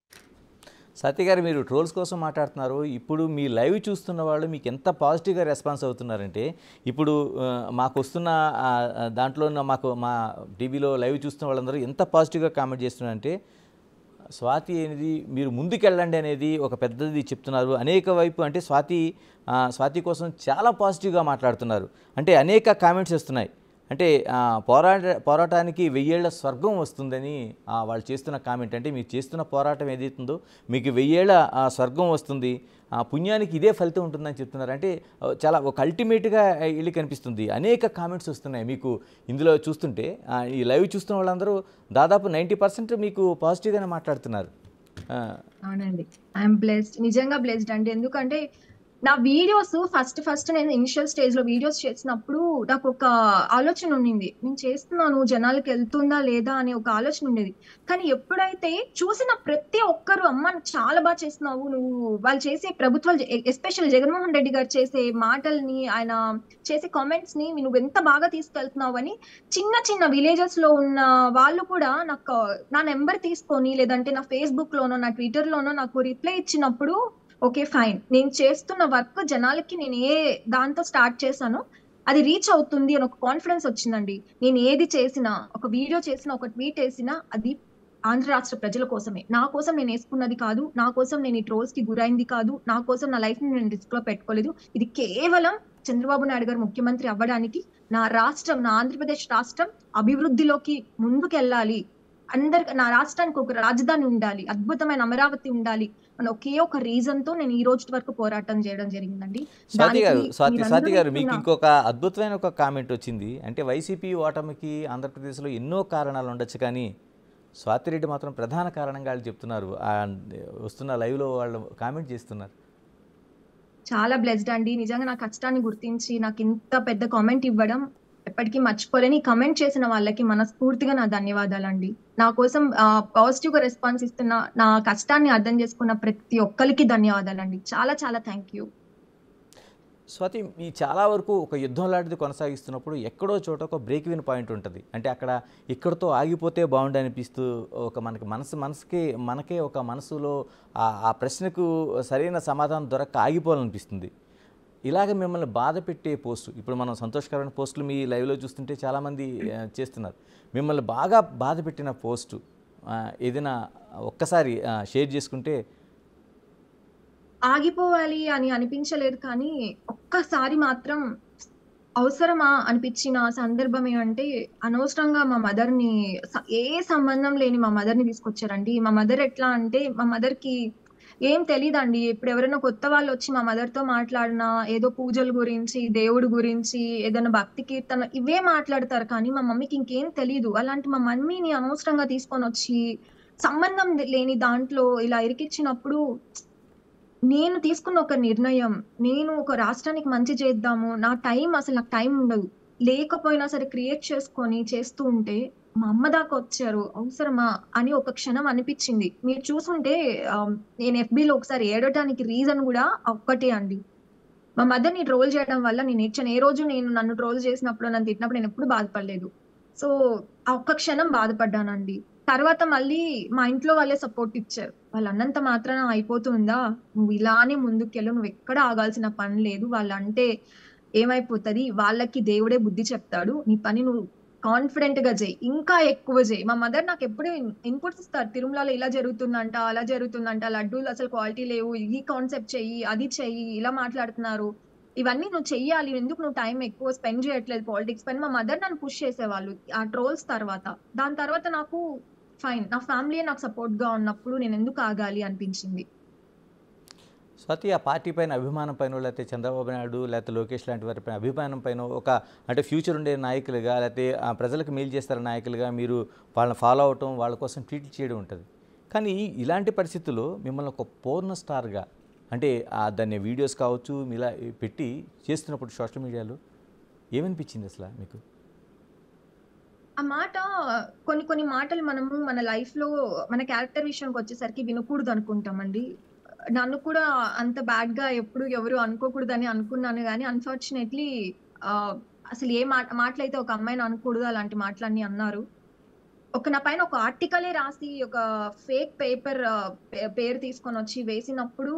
సత్య గారు మీరు ట్రోల్స్ కోసం మాట్లాడుతున్నారు ఇప్పుడు మీ లైవ్ చూస్తున్న వాళ్ళు మీకు ఎంత పాజిటివ్గా రెస్పాన్స్ అవుతున్నారంటే ఇప్పుడు ఆ, మాకు వస్తున్న ఆ, ఆ, దాంట్లో ఉన్న మాకు మా టీవీలో లైవ్ చూస్తున్న వాళ్ళందరూ ఎంత పాజిటివ్గా కామెంట్ చేస్తున్నారంటే స్వాతి అనేది మీరు ముందుకెళ్ళండి అనేది ఒక పెద్దది చెప్తున్నారు అనేక వైపు అంటే స్వాతి ఆ, స్వాతి కోసం చాలా పాజిటివ్గా మాట్లాడుతున్నారు అంటే అనేక కామెంట్స్ వస్తున్నాయి అంటే ఆ, పోరాట పోరాటానికి వెయ్యేళ్ల స్వర్గం వస్తుందని ఆ, వాళ్ళు చేస్తున్న కామెంట్ అంటే మీరు చేస్తున్న పోరాటం ఏదైతుందో మీకు వెయ్యేళ్ల ఆ, స్వర్గం వస్తుంది ఆ పుణ్యానికి ఇదే ఫలితం ఉంటుందని చెప్తున్నారు అంటే ఆ, చాలా ఒక అల్టిమేట్గా వెళ్ళి కనిపిస్తుంది అనేక కామెంట్స్ వస్తున్నాయి మీకు ఇందులో చూస్తుంటే ఆ, ఈ లైవ్ చూస్తున్న వాళ్ళందరూ దాదాపు నైంటీ పర్సెంట్ మీకు పాజిటివ్గానే మాట్లాడుతున్నారు ఆ, అవునండి ఐఎమ్ బ్లెస్డ్ నిజంగా బ్లెస్డ్ అండి ఎందుకంటే నా వీడియోస్ ఫస్ట్ ఫస్ట్ నేను ఇనిషియల్ స్టేజ్ లో వీడియోస్ చేసినప్పుడు నాకు ఒక ఆలోచన ఉండింది నేను చేస్తున్నాను జనాలకి వెళ్తుందా లేదా అనే ఒక ఆలోచన ఉండేది కానీ ఎప్పుడైతే చూసిన ప్రతి ఒక్కరు అమ్మ నువ్వు చాలా బాగా చేస్తున్నావు నువ్వు వాళ్ళు చేసే ప్రభుత్వాలు ఎస్పెషల్ జగన్మోహన్ రెడ్డి గారు చేసే మాటల్ని ఆయన చేసే కామెంట్స్ ని నువ్వు ఎంత బాగా తీసుకెళ్తున్నావు అని చిన్న చిన్న విలేజెస్ లో ఉన్న వాళ్ళు కూడా నాకు నా నెంబర్ తీసుకొని లేదంటే నా ఫేస్బుక్ లోనో నా ట్విట్టర్ లోనో నాకు రిప్లై ఇచ్చినప్పుడు ఓకే ఫైన్ నేను చేస్తున్న వర్క్ జనాలకి నేను ఏ దాంతో స్టార్ట్ చేశానో అది రీచ్ అవుతుంది అని ఒక కాన్ఫిడెన్స్ వచ్చిందండి నేను ఏది చేసినా ఒక వీడియో చేసినా ఒక ట్వీట్ వేసినా అది ఆంధ్ర రాష్ట్ర ప్రజల కోసమే నా కోసం నేను వేసుకున్నది కాదు నా కోసం నేను ఈ ట్రోల్స్ కి గురైంది కాదు నా కోసం నా లైఫ్ ని నేను రిస్క్ లో పెట్టుకోలేదు ఇది కేవలం చంద్రబాబు నాయుడు గారు ముఖ్యమంత్రి అవ్వడానికి నా రాష్ట్రం నా ఆంధ్రప్రదేశ్ రాష్ట్రం అభివృద్ధిలోకి ముందుకెళ్ళాలి అందరికి నా రాష్ట్రానికి ఒక రాజధాని ఉండాలి అద్భుతమైన అమరావతి ఉండాలి అని ఒకే ఒక రీజన్ తో నేను ఈ రోజు వరకు పోరాటం చేయడం జరిగిందండి స్వాతి గారు దానికి స్వాతి మీరందరూ స్వాతి గారు మీకు ఇస్తున్న- ఇంకొక అద్భుతమైన ఒక కామెంట్ వచ్చింది అంటే వైసీపీ ఓటమికి ఆంధ్రప్రదేశ్లో ఎన్నో కారణాలు ఉండొచ్చు కానీ స్వాతిరెడ్డి మాత్రం ప్రధాన కారణంగా వాళ్ళు చెప్తున్నారు ఆ వస్తున్న లైవ్లో వాళ్ళు కామెంట్ చేస్తున్నారు చాలా బ్లెస్డ్ అండి నిజంగా నా కష్టాన్ని గుర్తించి నాకు ఇంత పెద్ద కామెంట్ ఇవ్వడం ఎప్పటికీ మర్చిపోలేని కమెంట్ చేసిన వాళ్ళకి మనస్ఫూర్తిగా నా ధన్యవాదాలండి నా కోసం పాజిటివ్ గా రెస్పాన్స్ ఇస్తున్న నా కష్టాన్ని అర్థం చేసుకున్న ప్రతి ఒక్కరికి ధన్యవాదాలండి చాలా చాలా థ్యాంక్ యూ స్వాతి ఈ చాలా వరకు ఒక యుద్ధం లాంటిది కొనసాగిస్తున్నప్పుడు ఎక్కడో చోట ఒక బ్రేక్ విన్ పాయింట్ ఉంటుంది అంటే అక్కడ ఇక్కడతో ఆగిపోతే బాగుండు అనిపిస్తూ ఒక మనకి మనసు మనసుకి మనకే ఒక మనసులో ఆ ఆ ప్రశ్నకు సరైన సమాధానం దొరక్క ఆగిపోవాలనిపిస్తుంది ఇలాగ మిమ్మల్ని బాధ పెట్టే పోస్టు ఇప్పుడు మనం సంతోషకరమైన పోస్టులు మీ లైవ్లో చూస్తుంటే చాలామంది ఆ, చేస్తున్నారు మిమ్మల్ని బాగా బాధ పెట్టిన పోస్టు ఆ, ఏదైనా ఒక్కసారి ఆ, షేర్ చేసుకుంటే ఆగిపోవాలి అని అనిపించలేదు కానీ ఒక్కసారి మాత్రం అవసరమా అనిపించిన సందర్భం ఏమంటే అనవసరంగా మా మదర్ ని స- ఏ సంబంధం లేని మా మదర్ ని తీసుకొచ్చారండి మా మదర్ ఎట్లా అంటే మా మదర్ కి ఏం తెలియదండి ఇప్పుడు ఎవరైనా కొత్త వాళ్ళు వచ్చి మా మదర్ తో మాట్లాడినా ఏదో పూజల గురించి దేవుడి గురించి ఏదైనా భక్తి కీర్తన ఇవే మాట్లాడతారు కానీ మా మమ్మీకి ఇంకేం తెలియదు అలాంటి మా మమ్మీని అనవసరంగా తీసుకొని వచ్చి సంబంధం లేని దాంట్లో ఇలా ఇరికిచ్చినప్పుడు నేను తీసుకున్న ఒక నిర్ణయం నేను ఒక రాష్ట్రానికి మంచి చేద్దాము నా టైం అసలు నాకు టైం ఉండదు లేకపోయినా సరే క్రియేట్ చేసుకొని చేస్తూ ఉంటే మా అమ్మ దాకా వచ్చారు అవసరమా అని ఒక క్షణం అనిపించింది మీరు చూసుంటే ఆ, నేను FB లో ఒకసారి ఏడటానికి రీజన్ కూడా ఒక్కటే అండి మా మదర్ ని ట్రోల్ చేయడం వల్ల నేను ఏడ్చాను ఏ రోజు నేను నన్ను ట్రోల్ చేసినప్పుడు నన్ను తిట్టినప్పుడు నేను ఎప్పుడు బాధపడలేదు సో ఆ ఒక్క క్షణం బాధపడ్డానండి తర్వాత మళ్ళీ మా ఇంట్లో వాళ్ళే సపోర్ట్ ఇచ్చారు వాళ్ళు అన్నంత మాత్రాన అయిపోతుందా నువ్వు ఇలానే ముందుకెళ్ళు నువ్వు ఎక్కడ ఆగాల్సిన పని లేదు వాళ్ళు అంటే ఏమైపోతది వాళ్ళకి దేవుడే బుద్ధి చెప్తాడు నీ పని నువ్వు కాన్ఫిడెంట్ గా చేయి ఇంకా ఎక్కువ చేయి మా మదర్ నాకు ఎప్పుడు ఇన్పుట్స్ ఇస్తారు తిరుమలలో ఇలా జరుగుతుందంట అలా జరుగుతుందంట లడ్డూలు అసలు క్వాలిటీ లేవు ఈ కాన్సెప్ట్ చెయ్యి అది చెయ్యి ఇలా మాట్లాడుతున్నారు ఇవన్నీ నువ్వు చెయ్యాలి ఎందుకు నువ్వు టైం ఎక్కువ స్పెండ్ చేయట్లేదు పాలిటిక్స్ పైన మా మదర్ నన్ను పుష్ చేసేవాళ్ళు ఆ ట్రోల్స్ తర్వాత దాని తర్వాత నాకు ఫైన్ నా ఫ్యామిలీ నాకు సపోర్ట్ గా ఉన్నప్పుడు నేను ఎందుకు ఆగాలి అనిపించింది స్వాతి ఆ పార్టీ పైన అభిమానం పైన లేకపోతే చంద్రబాబు నాయుడు లేకపోతే లోకేష్ లాంటి వారి పైన అభిమానం పైన ఒక అంటే ఫ్యూచర్ ఉండే నాయకులుగా లేకపోతే ఆ ప్రజలకు మేలు చేస్తారు నాయకులుగా మీరు వాళ్ళని ఫాలో అవటం వాళ్ళ కోసం ట్వీట్లు చేయడం ఉంటుంది కానీ ఇలాంటి పరిస్థితుల్లో మిమ్మల్ని ఒక పూర్ణ స్టార్గా అంటే ఆ దాన్ని వీడియోస్ కావచ్చు ఇలా పెట్టి చేస్తున్నప్పుడు సోషల్ మీడియాలో ఏమనిపించింది అసలు మీకు ఆ మాట కొన్ని కొన్ని మాటలు మనము మన లైఫ్ లో మన క్యారెక్టర్ విషయానికి వచ్చేసరికి వినకూడదు అనుకుంటామండి నన్ను కూడా అంత బ్యాడ్ గా ఎప్పుడు ఎవరు అనుకోకూడదని అనుకున్నాను కానీ అన్ఫార్చునేట్లీ అసలు ఏ మాట మాటలైతే ఒక అమ్మాయిని అనకూడదు అలాంటి మాటలన్నీ అన్నారు ఒక నా పైన ఒక ఆర్టికలే రాసి ఒక ఫేక్ పేపర్ పేరు తీసుకొని వచ్చి వేసినప్పుడు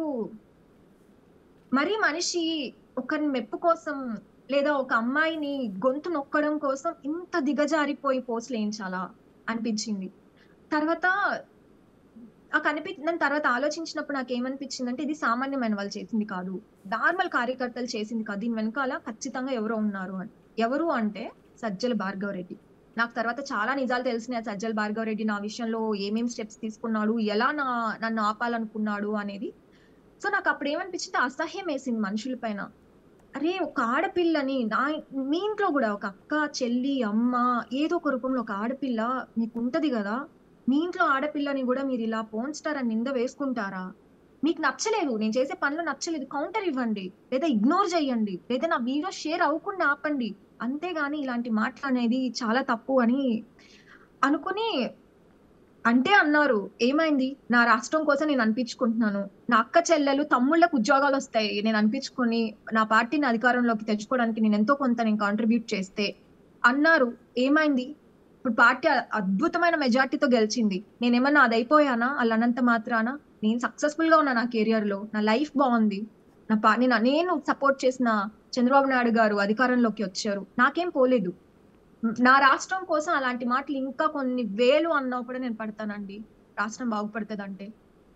మరి మనిషి ఒకరి మెప్పు కోసం లేదా ఒక అమ్మాయిని గొంతు నొక్కడం కోసం ఇంత దిగజారిపోయి పోస్టులు వేయించాలా అనిపించింది తర్వాత నాకు అనిపించిన తర్వాత ఆలోచించినప్పుడు నాకు ఏమనిపించింది అంటే ఇది సామాన్యమైన వాళ్ళు చేసింది కాదు నార్మల్ కార్యకర్తలు చేసింది కాదు దీని వెనకాల ఖచ్చితంగా ఎవరో ఉన్నారు అని ఎవరు అంటే సజ్జల భార్గవ రెడ్డి నాకు తర్వాత చాలా నిజాలు తెలిసినాయి సజ్జల భార్గవ రెడ్డి నా విషయంలో ఏమేం స్టెప్స్ తీసుకున్నాడు ఎలా నా నన్ను ఆపాలనుకున్నాడు అనేది సో నాకు అప్పుడు ఏమనిపించింది అసహ్యం వేసింది మనుషుల పైన అరే ఒక ఆడపిల్లని నా మీ ఇంట్లో కూడా ఒక అక్క చెల్లి అమ్మ ఏదో ఒక రూపంలో ఒక ఆడపిల్ల మీకు ఉంటది కదా మీ ఇంట్లో ఆడపిల్లని కూడా మీరు ఇలా పోన్ స్టార్ అని నింద వేసుకుంటారా మీకు నచ్చలేదు నేను చేసే పనులు నచ్చలేదు కౌంటర్ ఇవ్వండి లేదా ఇగ్నోర్ చేయండి లేదా నా వీడియో షేర్ అవ్వకుండా ఆపండి అంతేగాని ఇలాంటి మాటలు అనేది చాలా తప్పు అని అనుకుని అంటే అన్నారు ఏమైంది నా రాష్ట్రం కోసం నేను అనిపించుకుంటున్నాను నా అక్క చెల్లెలు తమ్ముళ్ళకు ఉద్యోగాలు వస్తాయి నేను అనిపించుకొని నా పార్టీని అధికారంలోకి తెచ్చుకోవడానికి నేను ఎంతో కొంత నేను కాంట్రిబ్యూట్ చేస్తే అన్నారు ఏమైంది ఇప్పుడు పార్టీ అద్భుతమైన మెజార్టీతో గెలిచింది నేనేమన్నా అది అయిపోయానా అన్నంత మాత్రాన నేను సక్సెస్ఫుల్ గా ఉన్నా నా కెరియర్ లో నా లైఫ్ బాగుంది నా పా నేను నేను సపోర్ట్ చేసిన చంద్రబాబు నాయుడు గారు అధికారంలోకి వచ్చారు నాకేం పోలేదు నా రాష్ట్రం కోసం అలాంటి మాటలు ఇంకా కొన్ని వేలు అన్నా కూడా నేను పడతానండి రాష్ట్రం బాగుపడుతుంది అంటే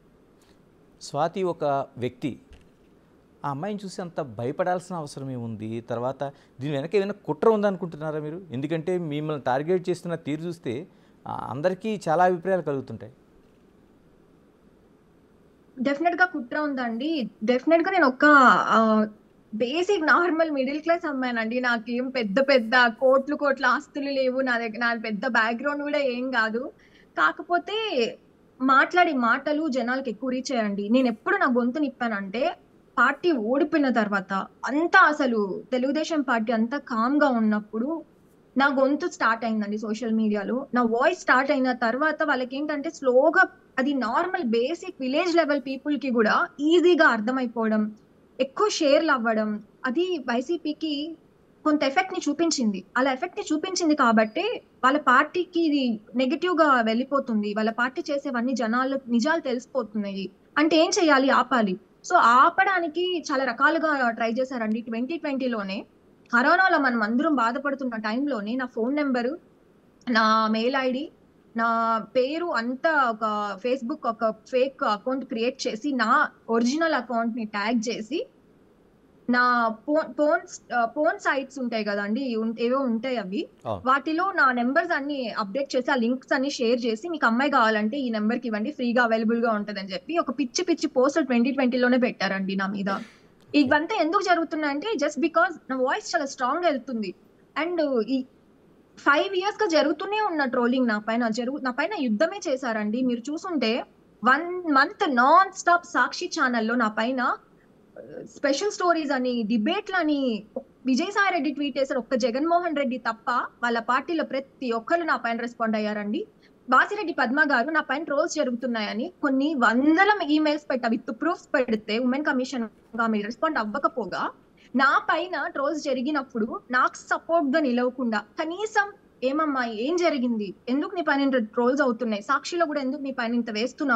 స్వాతి ఒక వ్యక్తి ఆ అమ్మాయిని చూసి అంత భయపడాల్సిన అవసరం ఏముంది తర్వాత దీని వెనక ఏమైనా కుట్ర ఉందనుకుంటున్నారా మీరు ఎందుకంటే మిమ్మల్ని టార్గెట్ చేస్తున్న తీరు చూస్తే ఆ, అందరికీ చాలా అభిప్రాయాలు కలుగుతుంటాయి డెఫినెట్ గా కుట్ర ఉందండి డెఫినెట్ గా నేను ఒక బేసిక్ నార్మల్ మిడిల్ క్లాస్ అమ్మాయినండి నాకేం పెద్ద పెద్ద కోట్లు కోట్ల ఆస్తులు లేవు నా దగ్గర నా పెద్ద బ్యాక్గ్రౌండ్ కూడా ఏం కాదు కాకపోతే మాట్లాడే మాటలు జనాలకు ఎక్కువ రీచ్ అయ్యండి నేను ఎప్పుడు నా గొంతు నిప్పానంటే పార్టీ ఓడిపోయిన తర్వాత అంతా అసలు తెలుగుదేశం పార్టీ అంతా కామ్ గా ఉన్నప్పుడు నా గొంతు స్టార్ట్ అయిందండి సోషల్ మీడియాలో నా వాయిస్ స్టార్ట్ అయిన తర్వాత వాళ్ళకి ఏంటంటే స్లోగా అది normal basic village level people కి కూడా ఈజీగా అర్థమైపోవడం ఎక్కువ షేర్లు అవ్వడం అది వైసీపీకి కొంత ఎఫెక్ట్ ని చూపించింది అలా ఎఫెక్ట్ ని చూపించింది కాబట్టి వాళ్ళ పార్టీకి ఇది నెగటివ్ గా వెళ్ళిపోతుంది వాళ్ళ పార్టీ చేసేవన్నీ జనాలు నిజాలు తెలిసిపోతున్నాయి అంటే ఏం చేయాలి ఆపాలి సో ఆపడానికి చాలా రకాలుగా ట్రై చేశారండి ట్వంటీ ట్వంటీలోనే కరోనాలో మనం అందరం బాధపడుతున్న టైంలోనే నా ఫోన్ నెంబరు నా మెయిల్ ఐడి నా పేరు అంతా ఒక ఫేస్బుక్ ఒక ఫేక్ అకౌంట్ క్రియేట్ చేసి నా ఒరిజినల్ అకౌంట్ ని ట్యాగ్ చేసి నా ఫోన్ ఫోన్ ఫోన్ సైట్స్ ఉంటాయి కదండి ఉం- ఏవో ఉంటాయి అవి అవును. వాటిలో నా నెంబర్స్ అన్ని అప్డేట్ చేసి ఆ లింక్స్ అన్ని షేర్ చేసి మీకు అమ్మాయి కావాలంటే ఈ నెంబర్ కి ఇవ్వండి ఫ్రీగా అవైలబుల్ గా ఉంటదని చెప్పి ఒక పిచ్చి పిచ్చి పోస్టులు ట్వంటీ ట్వంటీలోనే పెట్టారండి నా మీద ఇవంతా ఎందుకు జరుగుతున్నాయంటే జస్ట్ బికాస్ నా వాయిస్ చాలా స్ట్రాంగ్ వెళ్తుంది అండ్ ఈ ఫైవ్ ఇయర్స్ గా జరుగుతూనే ఉన్న ట్రోలింగ్ నా పైన జరుగు నా పైన యుద్ధమే చేశారండి మీరు చూసుంటే one month non stop Sakshi ఛానల్లో నా పైన స్పెషల్ స్టోరీస్ అని డిబేట్లని విజయసాయి రెడ్డి ట్వీట్ చేశారు ఒక్క జగన్మోహన్ రెడ్డి తప్ప వాళ్ళ పార్టీలో ప్రతి ఒక్కరు నా పైన రెస్పాండ్ అయ్యారండి వాసిరెడ్డి పద్మ గారు నా పైన ట్రోల్స్ జరుగుతున్నాయని కొన్ని వందల ఈమెయిల్స్ పెట్టా విత్ ప్రూఫ్స్ పెడితే ఉమెన్ కమిషన్ గా మీరు రెస్పాండ్ అవ్వకపోగా నా పైన ట్రోల్స్ జరిగినప్పుడు నాకు సపోర్ట్ గా నిలవకుండా కనీసం ఏమమ్మా ఏం జరిగింది ఎందుకు నీ పైన ట్రోల్స్ అవుతున్నాయి సాక్షిలో కూడా ఎందుకు నీ పైన ఇంత వేస్తున్నారు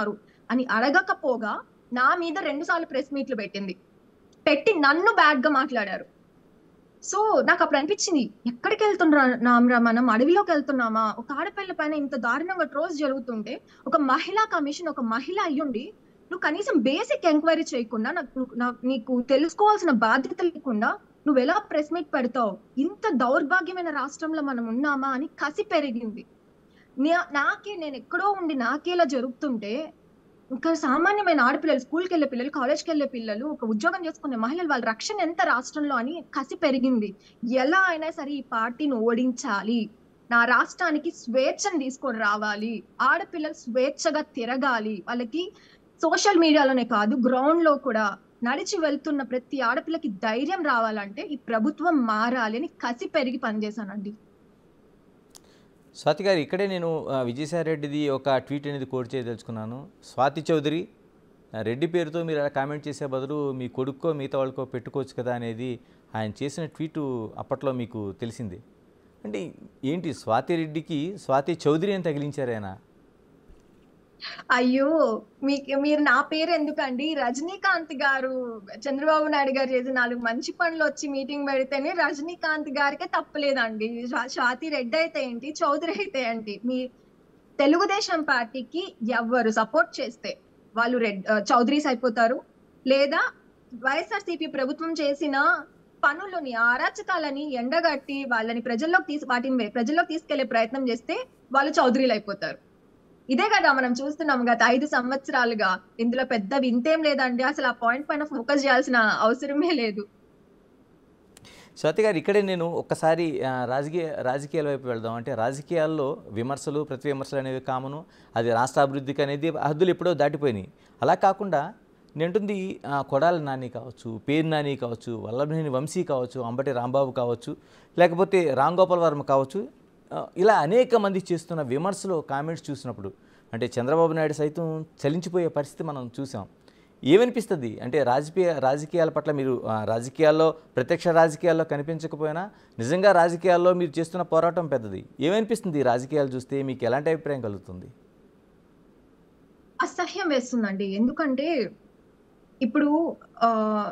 అని అడగకపోగా నా మీద రెండు సార్లు ప్రెస్ మీట్లు పెట్టింది పెట్టి నన్ను బ్యాడ్ గా మాట్లాడారు సో నాకు అప్పుడు అనిపించింది ఎక్కడికి వెళ్తున్నారా మనం అడవిలోకి వెళ్తున్నామా ఒక ఆడపిల్ల పైన ఇంత దారుణంగా ట్రోల్స్ జరుగుతుంటే ఒక మహిళా కమిషన్ ఒక మహిళ అయ్యుండి నువ్వు కనీసం బేసిక్ ఎంక్వైరీ చేయకుండా నాకు నాకు- నీకు తెలుసుకోవాల్సిన బాధ్యత లేకుండా నువ్వు ఎలా ప్రెస్ మీట్ పెడతావు ఇంత దౌర్భాగ్యమైన రాష్ట్రంలో మనం ఉన్నామా అని కసి పెరిగింది నా- నాకే నేను ఎక్కడో ఉండి నాకే ఇలా జరుగుతుంటే ఇంకా సామాన్యమైన ఆడపిల్లలు స్కూల్కి వెళ్ళే పిల్లలు కాలేజ్కి వెళ్ళే పిల్లలు ఒక ఉద్యోగం చేసుకునే మహిళలు వాళ్ళ రక్షణ ఎంత రాష్ట్రంలో అని కసి పెరిగింది ఎలా అయినా సరే ఈ పార్టీని ఓడించాలి నా రాష్ట్రానికి స్వేచ్ఛను తీసుకొని రావాలి ఆడపిల్లలు స్వేచ్ఛగా తిరగాలి వాళ్ళకి సోషల్ మీడియాలోనే కాదు గ్రౌండ్ లో కూడా నడిచి వెళ్తున్న ప్రతి ఆడపిల్లకి ధైర్యం రావాలంటే ఈ ప్రభుత్వం మారాలి అని కసి పెరిగి పనిచేశానండి స్వాతి గారు ఇక్కడే నేను ఆ, విజయసాయి రెడ్డిది ఒక ట్వీట్ అనేది కోడ్ చేయదలుచుకున్నాను స్వాతి చౌదరి ఆ, రెడ్డి పేరుతో మీరు అలా కామెంట్ చేసే బదులు మీ కొడుక్కో మిగతా వాళ్ళకో పెట్టుకోవచ్చు కదా అనేది ఆయన చేసిన ట్వీటు అప్పట్లో మీకు తెలిసింది అంటే ఏంటి స్వాతి రెడ్డికి స్వాతి చౌదరి అని తగిలించారు ఆయన అయ్యో మీకు మీరు నా పేరు ఎందుకండి రజనీకాంత్ గారు చంద్రబాబు నాయుడు గారు చేసి నాలుగు మంచి పనులు వచ్చి మీటింగ్ పెడితేనే రజనీకాంత్ గారికే తప్పలేదండి స్వా- స్వాతి రెడ్డి అయితే ఏంటి చౌదరి అయితే ఏంటి మీ తెలుగుదేశం పార్టీకి ఎవ్వరు సపోర్ట్ చేస్తే వాళ్ళు రెడ్ ఆ, చౌదరీస్ అయిపోతారు లేదా వైఎస్ఆర్సీపీ ప్రభుత్వం చేసిన పనులని ఆ అరాచకాలని ఎండగట్టి వాళ్ళని ప్రజల్లోకి తీసి వాటిని ప్రజల్లోకి తీసుకెళ్లే ప్రయత్నం చేస్తే వాళ్ళు చౌదరీలు అయిపోతారు ఇదే కదా మనం చూస్తున్నాం గత ఐదు సంవత్సరాలుగా ఇందులో పెద్ద వింతేం లేదండి అసలు ఆ పాయింట్ పైన ఫోకస్ చేయాల్సిన అవసరమే లేదు స్వాతి గారు ఇక్కడే నేను ఒక్కసారి ఆ, రాజకీయ రాజకీయాల వైపు వెళ్దాం అంటే రాజకీయాల్లో విమర్శలు ప్రతి విమర్శలు అనేవి కామను అది రాష్ట్ర అభివృద్ధికి అనేది హద్దులు ఎప్పుడో దాటిపోయినాయి అలా కాకుండా నేంటుంది ఆ, కొడాలి నాని కావచ్చు పేరు నాని కావచ్చు వల్లభనేని వంశీ కావచ్చు అంబటి రాంబాబు కావచ్చు లేకపోతే రామ్ గోపాల్ వర్మ కావచ్చు ఆ, ఇలా అనేక మంది చేస్తున్న విమర్శలు కామెంట్స్ చూసినప్పుడు అంటే చంద్రబాబు నాయుడు సైతం చలించిపోయే పరిస్థితి మనం చూసాం ఏమనిపిస్తుంది అంటే రాజకీయ రాజకీయాల పట్ల మీరు ఆ, రాజకీయాల్లో ప్రత్యక్ష రాజకీయాల్లో కనిపించకపోయినా నిజంగా రాజకీయాల్లో మీరు చేస్తున్న పోరాటం పెద్దది ఏమనిపిస్తుంది ఈ రాజకీయాలు చూస్తే మీకు ఎలాంటి అభిప్రాయం కలుగుతుంది అసహ్యం వేస్తుందండి ఎందుకంటే ఇప్పుడు ఆ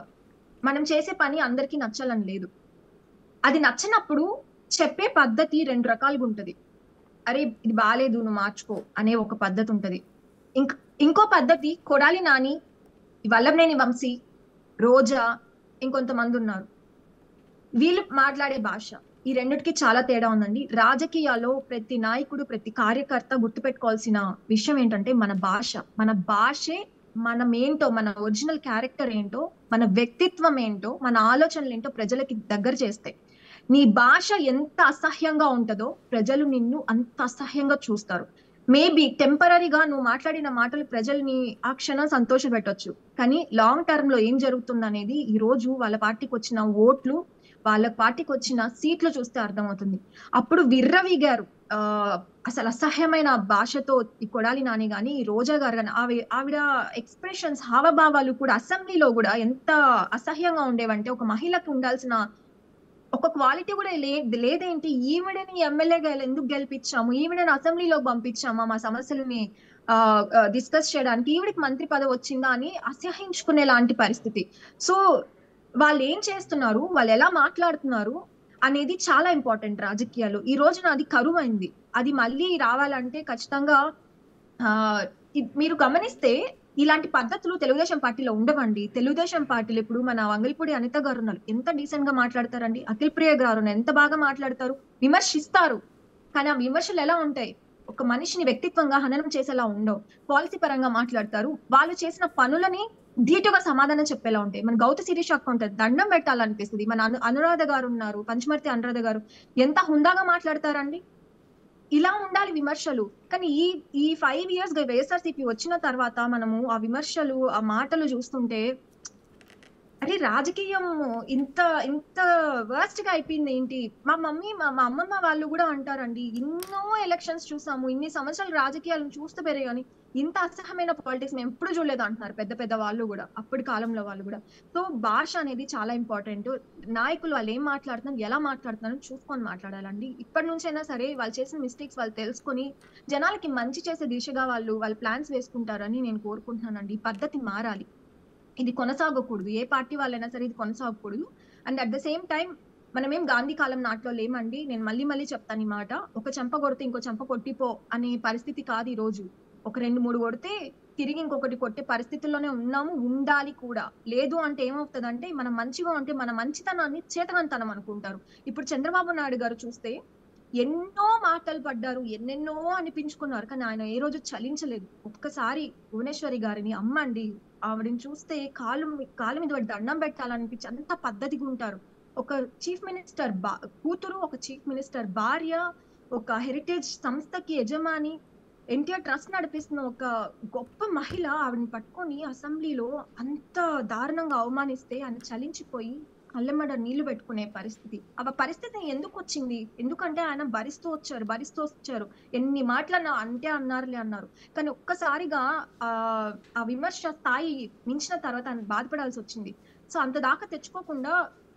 మనం చేసే పని అందరికీ నచ్చాలని లేదు అది నచ్చినప్పుడు చెప్పే పద్ధతి రెండు రకాలుగా ఉంటది అరే ఇది బాగాలేదు నువ్వు మార్చుకో అనే ఒక పద్ధతి ఉంటది ఇంక ఇంకో పద్ధతి కొడాలి నాని వల్లభనేని వంశీ రోజా ఇంకొంతమంది ఉన్నారు వీళ్ళు మాట్లాడే భాష ఈ రెండిటికి చాలా తేడా ఉందండి రాజకీయాల్లో ప్రతి నాయకుడు ప్రతి కార్యకర్త గుర్తుపెట్టుకోవాల్సిన విషయం ఏంటంటే మన భాష మన భాషే మనం ఏంటో మన ఒరిజినల్ క్యారెక్టర్ ఏంటో మన వ్యక్తిత్వం ఏంటో మన ఆలోచనలు ఏంటో ప్రజలకి దగ్గర చేస్తాయి నీ భాష ఎంత అసహ్యంగా ఉంటుందో ప్రజలు నిన్ను అంత అసహ్యంగా చూస్తారు మేబీ టెంపరీగా నువ్వు మాట్లాడిన మాటలు ప్రజల్ని ఆ క్షణం సంతోష పెట్టొచ్చు కానీ లాంగ్ టర్మ్ లో ఏం జరుగుతుంది అనేది ఈ రోజు వాళ్ళ పార్టీకి వచ్చిన ఓట్లు వాళ్ళ పార్టీకి వచ్చిన సీట్లు చూస్తే అర్థమవుతుంది అప్పుడు విర్రవీగారు ఆ అసలు అసహ్యమైన భాషతో ఈ కొడాలి నాని గాని ఈ రోజా గారు గాని ఆవి ఆవిడ ఎక్స్ప్రెషన్స్ హావభావాలు కూడా అసెంబ్లీలో కూడా ఎంత అసహ్యంగా ఉండేవంటే ఒక మహిళకు ఉండాల్సిన ఒక క్వాలిటీ కూడా లే లేదేంటి ఈవిడని ఎమ్మెల్యేగా ఎందుకు గెలిపించాము ఈవిడని అసెంబ్లీలోకి పంపించామా మా సమస్యలని డిస్కస్ చేయడానికి ఈవిడికి మంత్రి పదవి వచ్చిందా అని అసహించుకునే లాంటి పరిస్థితి సో వాళ్ళు ఏం చేస్తున్నారు వాళ్ళు ఎలా మాట్లాడుతున్నారు అనేది చాలా ఇంపార్టెంట్ రాజకీయాలు ఈ రోజున అది కరువు అయింది అది మళ్ళీ రావాలంటే ఖచ్చితంగా ఆ ఇ- మీరు గమనిస్తే ఇలాంటి పద్ధతులు తెలుగుదేశం పార్టీలో ఉండవండి తెలుగుదేశం పార్టీలు ఇప్పుడు మన వంగల్పూడి అనిత గారు ఉన్నారు ఎంత డీసెంట్ గా మాట్లాడతారండి అఖిల్ ప్రియ గారు ఉన్నారు ఎంత బాగా మాట్లాడతారు విమర్శిస్తారు కానీ ఆ విమర్శలు ఎలా ఉంటాయి ఒక మనిషిని వ్యక్తిత్వంగా హననం చేసేలా ఉండవు పాలసీ పరంగా మాట్లాడతారు వాళ్ళు చేసిన పనులని ధీటుగా సమాధానం చెప్పేలా ఉంటాయి మన గౌత శిరీష అక్క ఉంటుంది దండం పెట్టాలనిపిస్తుంది మన అను అనురాధ గారు ఉన్నారు పంచమర్తి అనురాధ గారు ఎంత హుందాగా మాట్లాడతారండి ఇలా ఉండాలి విమర్శలు కానీ ఈ ఈ ఫైవ్ ఇయర్స్ గా వైఎస్ఆర్సీపీ వచ్చిన తర్వాత మనము ఆ విమర్శలు ఆ మాటలు చూస్తుంటే అరే రాజకీయం ఇంత ఇంత వర్స్ట్ గా అయిపోయింది ఏంటి మా మమ్మీ మా మా అమ్మమ్మ వాళ్ళు కూడా అంటారండి ఎన్నో ఎలక్షన్స్ చూసాము ఇన్ని సంవత్సరాలు రాజకీయాలను చూస్తూ పెరిగాని ఇంత అసహ్యమైన పాలిటిక్స్ మేము ఎప్పుడు చూడలేదు అంటున్నారు పెద్ద పెద్ద వాళ్ళు కూడా అప్పటి కాలంలో వాళ్ళు కూడా సో భాష అనేది చాలా ఇంపార్టెంట్ నాయకులు వాళ్ళు ఏం మాట్లాడుతున్నారు ఎలా మాట్లాడుతున్నారు చూసుకొని మాట్లాడాలండి ఇప్పటి నుంచైనా సరే వాళ్ళు చేసిన మిస్టేక్స్ వాళ్ళు తెలుసుకొని జనాలకి మంచి చేసే దిశగా వాళ్ళు వాళ్ళ ప్లాన్స్ వేసుకుంటారని నేను కోరుకుంటున్నానండి ఈ పద్ధతి మారాలి ఇది కొనసాగకూడదు ఏ పార్టీ వాళ్ళైనా సరే ఇది కొనసాగకూడదు and at the same time మనమేం గాంధీ కాలం నాట్లో లేమండి నేను మళ్ళీ మళ్ళీ చెప్తాను ఈ మాట ఒక చెంప కొడితే ఇంకో చెంప కొట్టిపో అనే పరిస్థితి కాదు ఈ రోజు ఒక రెండు మూడు కొడితే తిరిగి ఇంకొకటి కొట్టే పరిస్థితుల్లోనే ఉన్నాము ఉండాలి కూడా లేదు అంటే ఏమవుతుందంటే మనం మంచిగా ఉంటే మన మంచితనాన్ని చేతనంతనం అనుకుంటారు ఇప్పుడు చంద్రబాబు నాయుడు గారు చూస్తే ఎన్నో మాటలు పడ్డారు ఎన్నెన్నో అనిపించుకున్నారు కానీ ఆయన ఏ రోజు చలించలేదు ఒక్కసారి భువనేశ్వరి గారిని అమ్మండి ఆవిడని చూస్తే కాలు మీ- కాలు మీద పడి దండం పెట్టాలనిపించి అంత పద్ధతిగా ఉంటారు ఒక చీఫ్ మినిస్టర్ బా కూతురు ఒక చీఫ్ మినిస్టర్ భార్య ఒక హెరిటేజ్ సంస్థకి యజమాని ఎన్టీఆర్ ట్రస్ట్ నడిపిస్తున్న ఒక గొప్ప మహిళ ఆవిడని పట్టుకొని అసెంబ్లీలో అంత దారుణంగా అవమానిస్తే ఆయన చలించిపోయి కళ్ళెమ్మడ నీళ్లు పెట్టుకునే పరిస్థితి ఆ పరిస్థితి ఎందుకు వచ్చింది ఎందుకంటే ఆయన భరిస్తూ వచ్చారు భరిస్తూ వచ్చారు ఎన్ని మాటలు అన్నా అంటే అన్నారులే అన్నారు కానీ ఒక్కసారిగా ఆ ఆ విమర్శ స్థాయి మించిన తర్వాత ఆయన బాధపడాల్సి వచ్చింది సో అంత దాకా తెచ్చుకోకుండా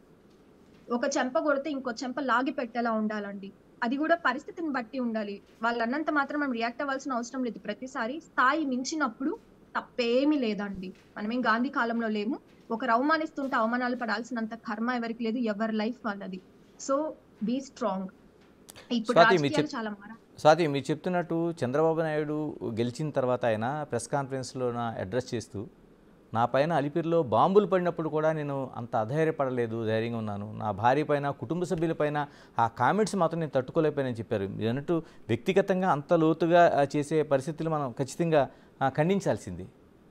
ఒక చెంప కొడితే ఇంకో చెంప లాగి పెట్టేలా ఉండాలండి అది కూడా పరిస్థితిని బట్టి ఉండాలి వాళ్ళు అన్నంత మాత్రం మనం రియాక్ట్ అవ్వాల్సిన అవసరం లేదు ప్రతిసారి స్థాయి మించినప్పుడు తప్పేమీ లేదండి మనమేం గాంధీ కాలంలో లేము ఒకరు అవమానిస్తుంటే అవమానాలు పడాల్సినంత కర్మ ఎవరికి లేదు ఎవరి లైఫ్ వాళ్ళది సో బీ స్ట్రాంగ్ ఇప్పుడు స్వాతి, మీ రాజకీయాలు చెప్- చాలా మారా స్వాతి మీరు చెప్తున్నట్టు చంద్రబాబు నాయుడు గెలిచిన తర్వాత ఆయన ప్రెస్ కాన్ఫరెన్స్లో అడ్రస్ చేస్తూ నా పైన అలిపిరిలో బాంబులు పడినప్పుడు కూడా నేను అంత అధైర్యపడలేదు ధైర్యంగా ఉన్నాను నా భార్య పైన కుటుంబ సభ్యులపైన ఆ కామెంట్స్ మాత్రం నేను తట్టుకోలేకపోయానని చెప్పారు మీరు అన్నట్టు వ్యక్తిగతంగా అంత లోతుగా ఆ, చేసే పరిస్థితులు మనం ఖచ్చితంగా ఆ, ఖండించాల్సింది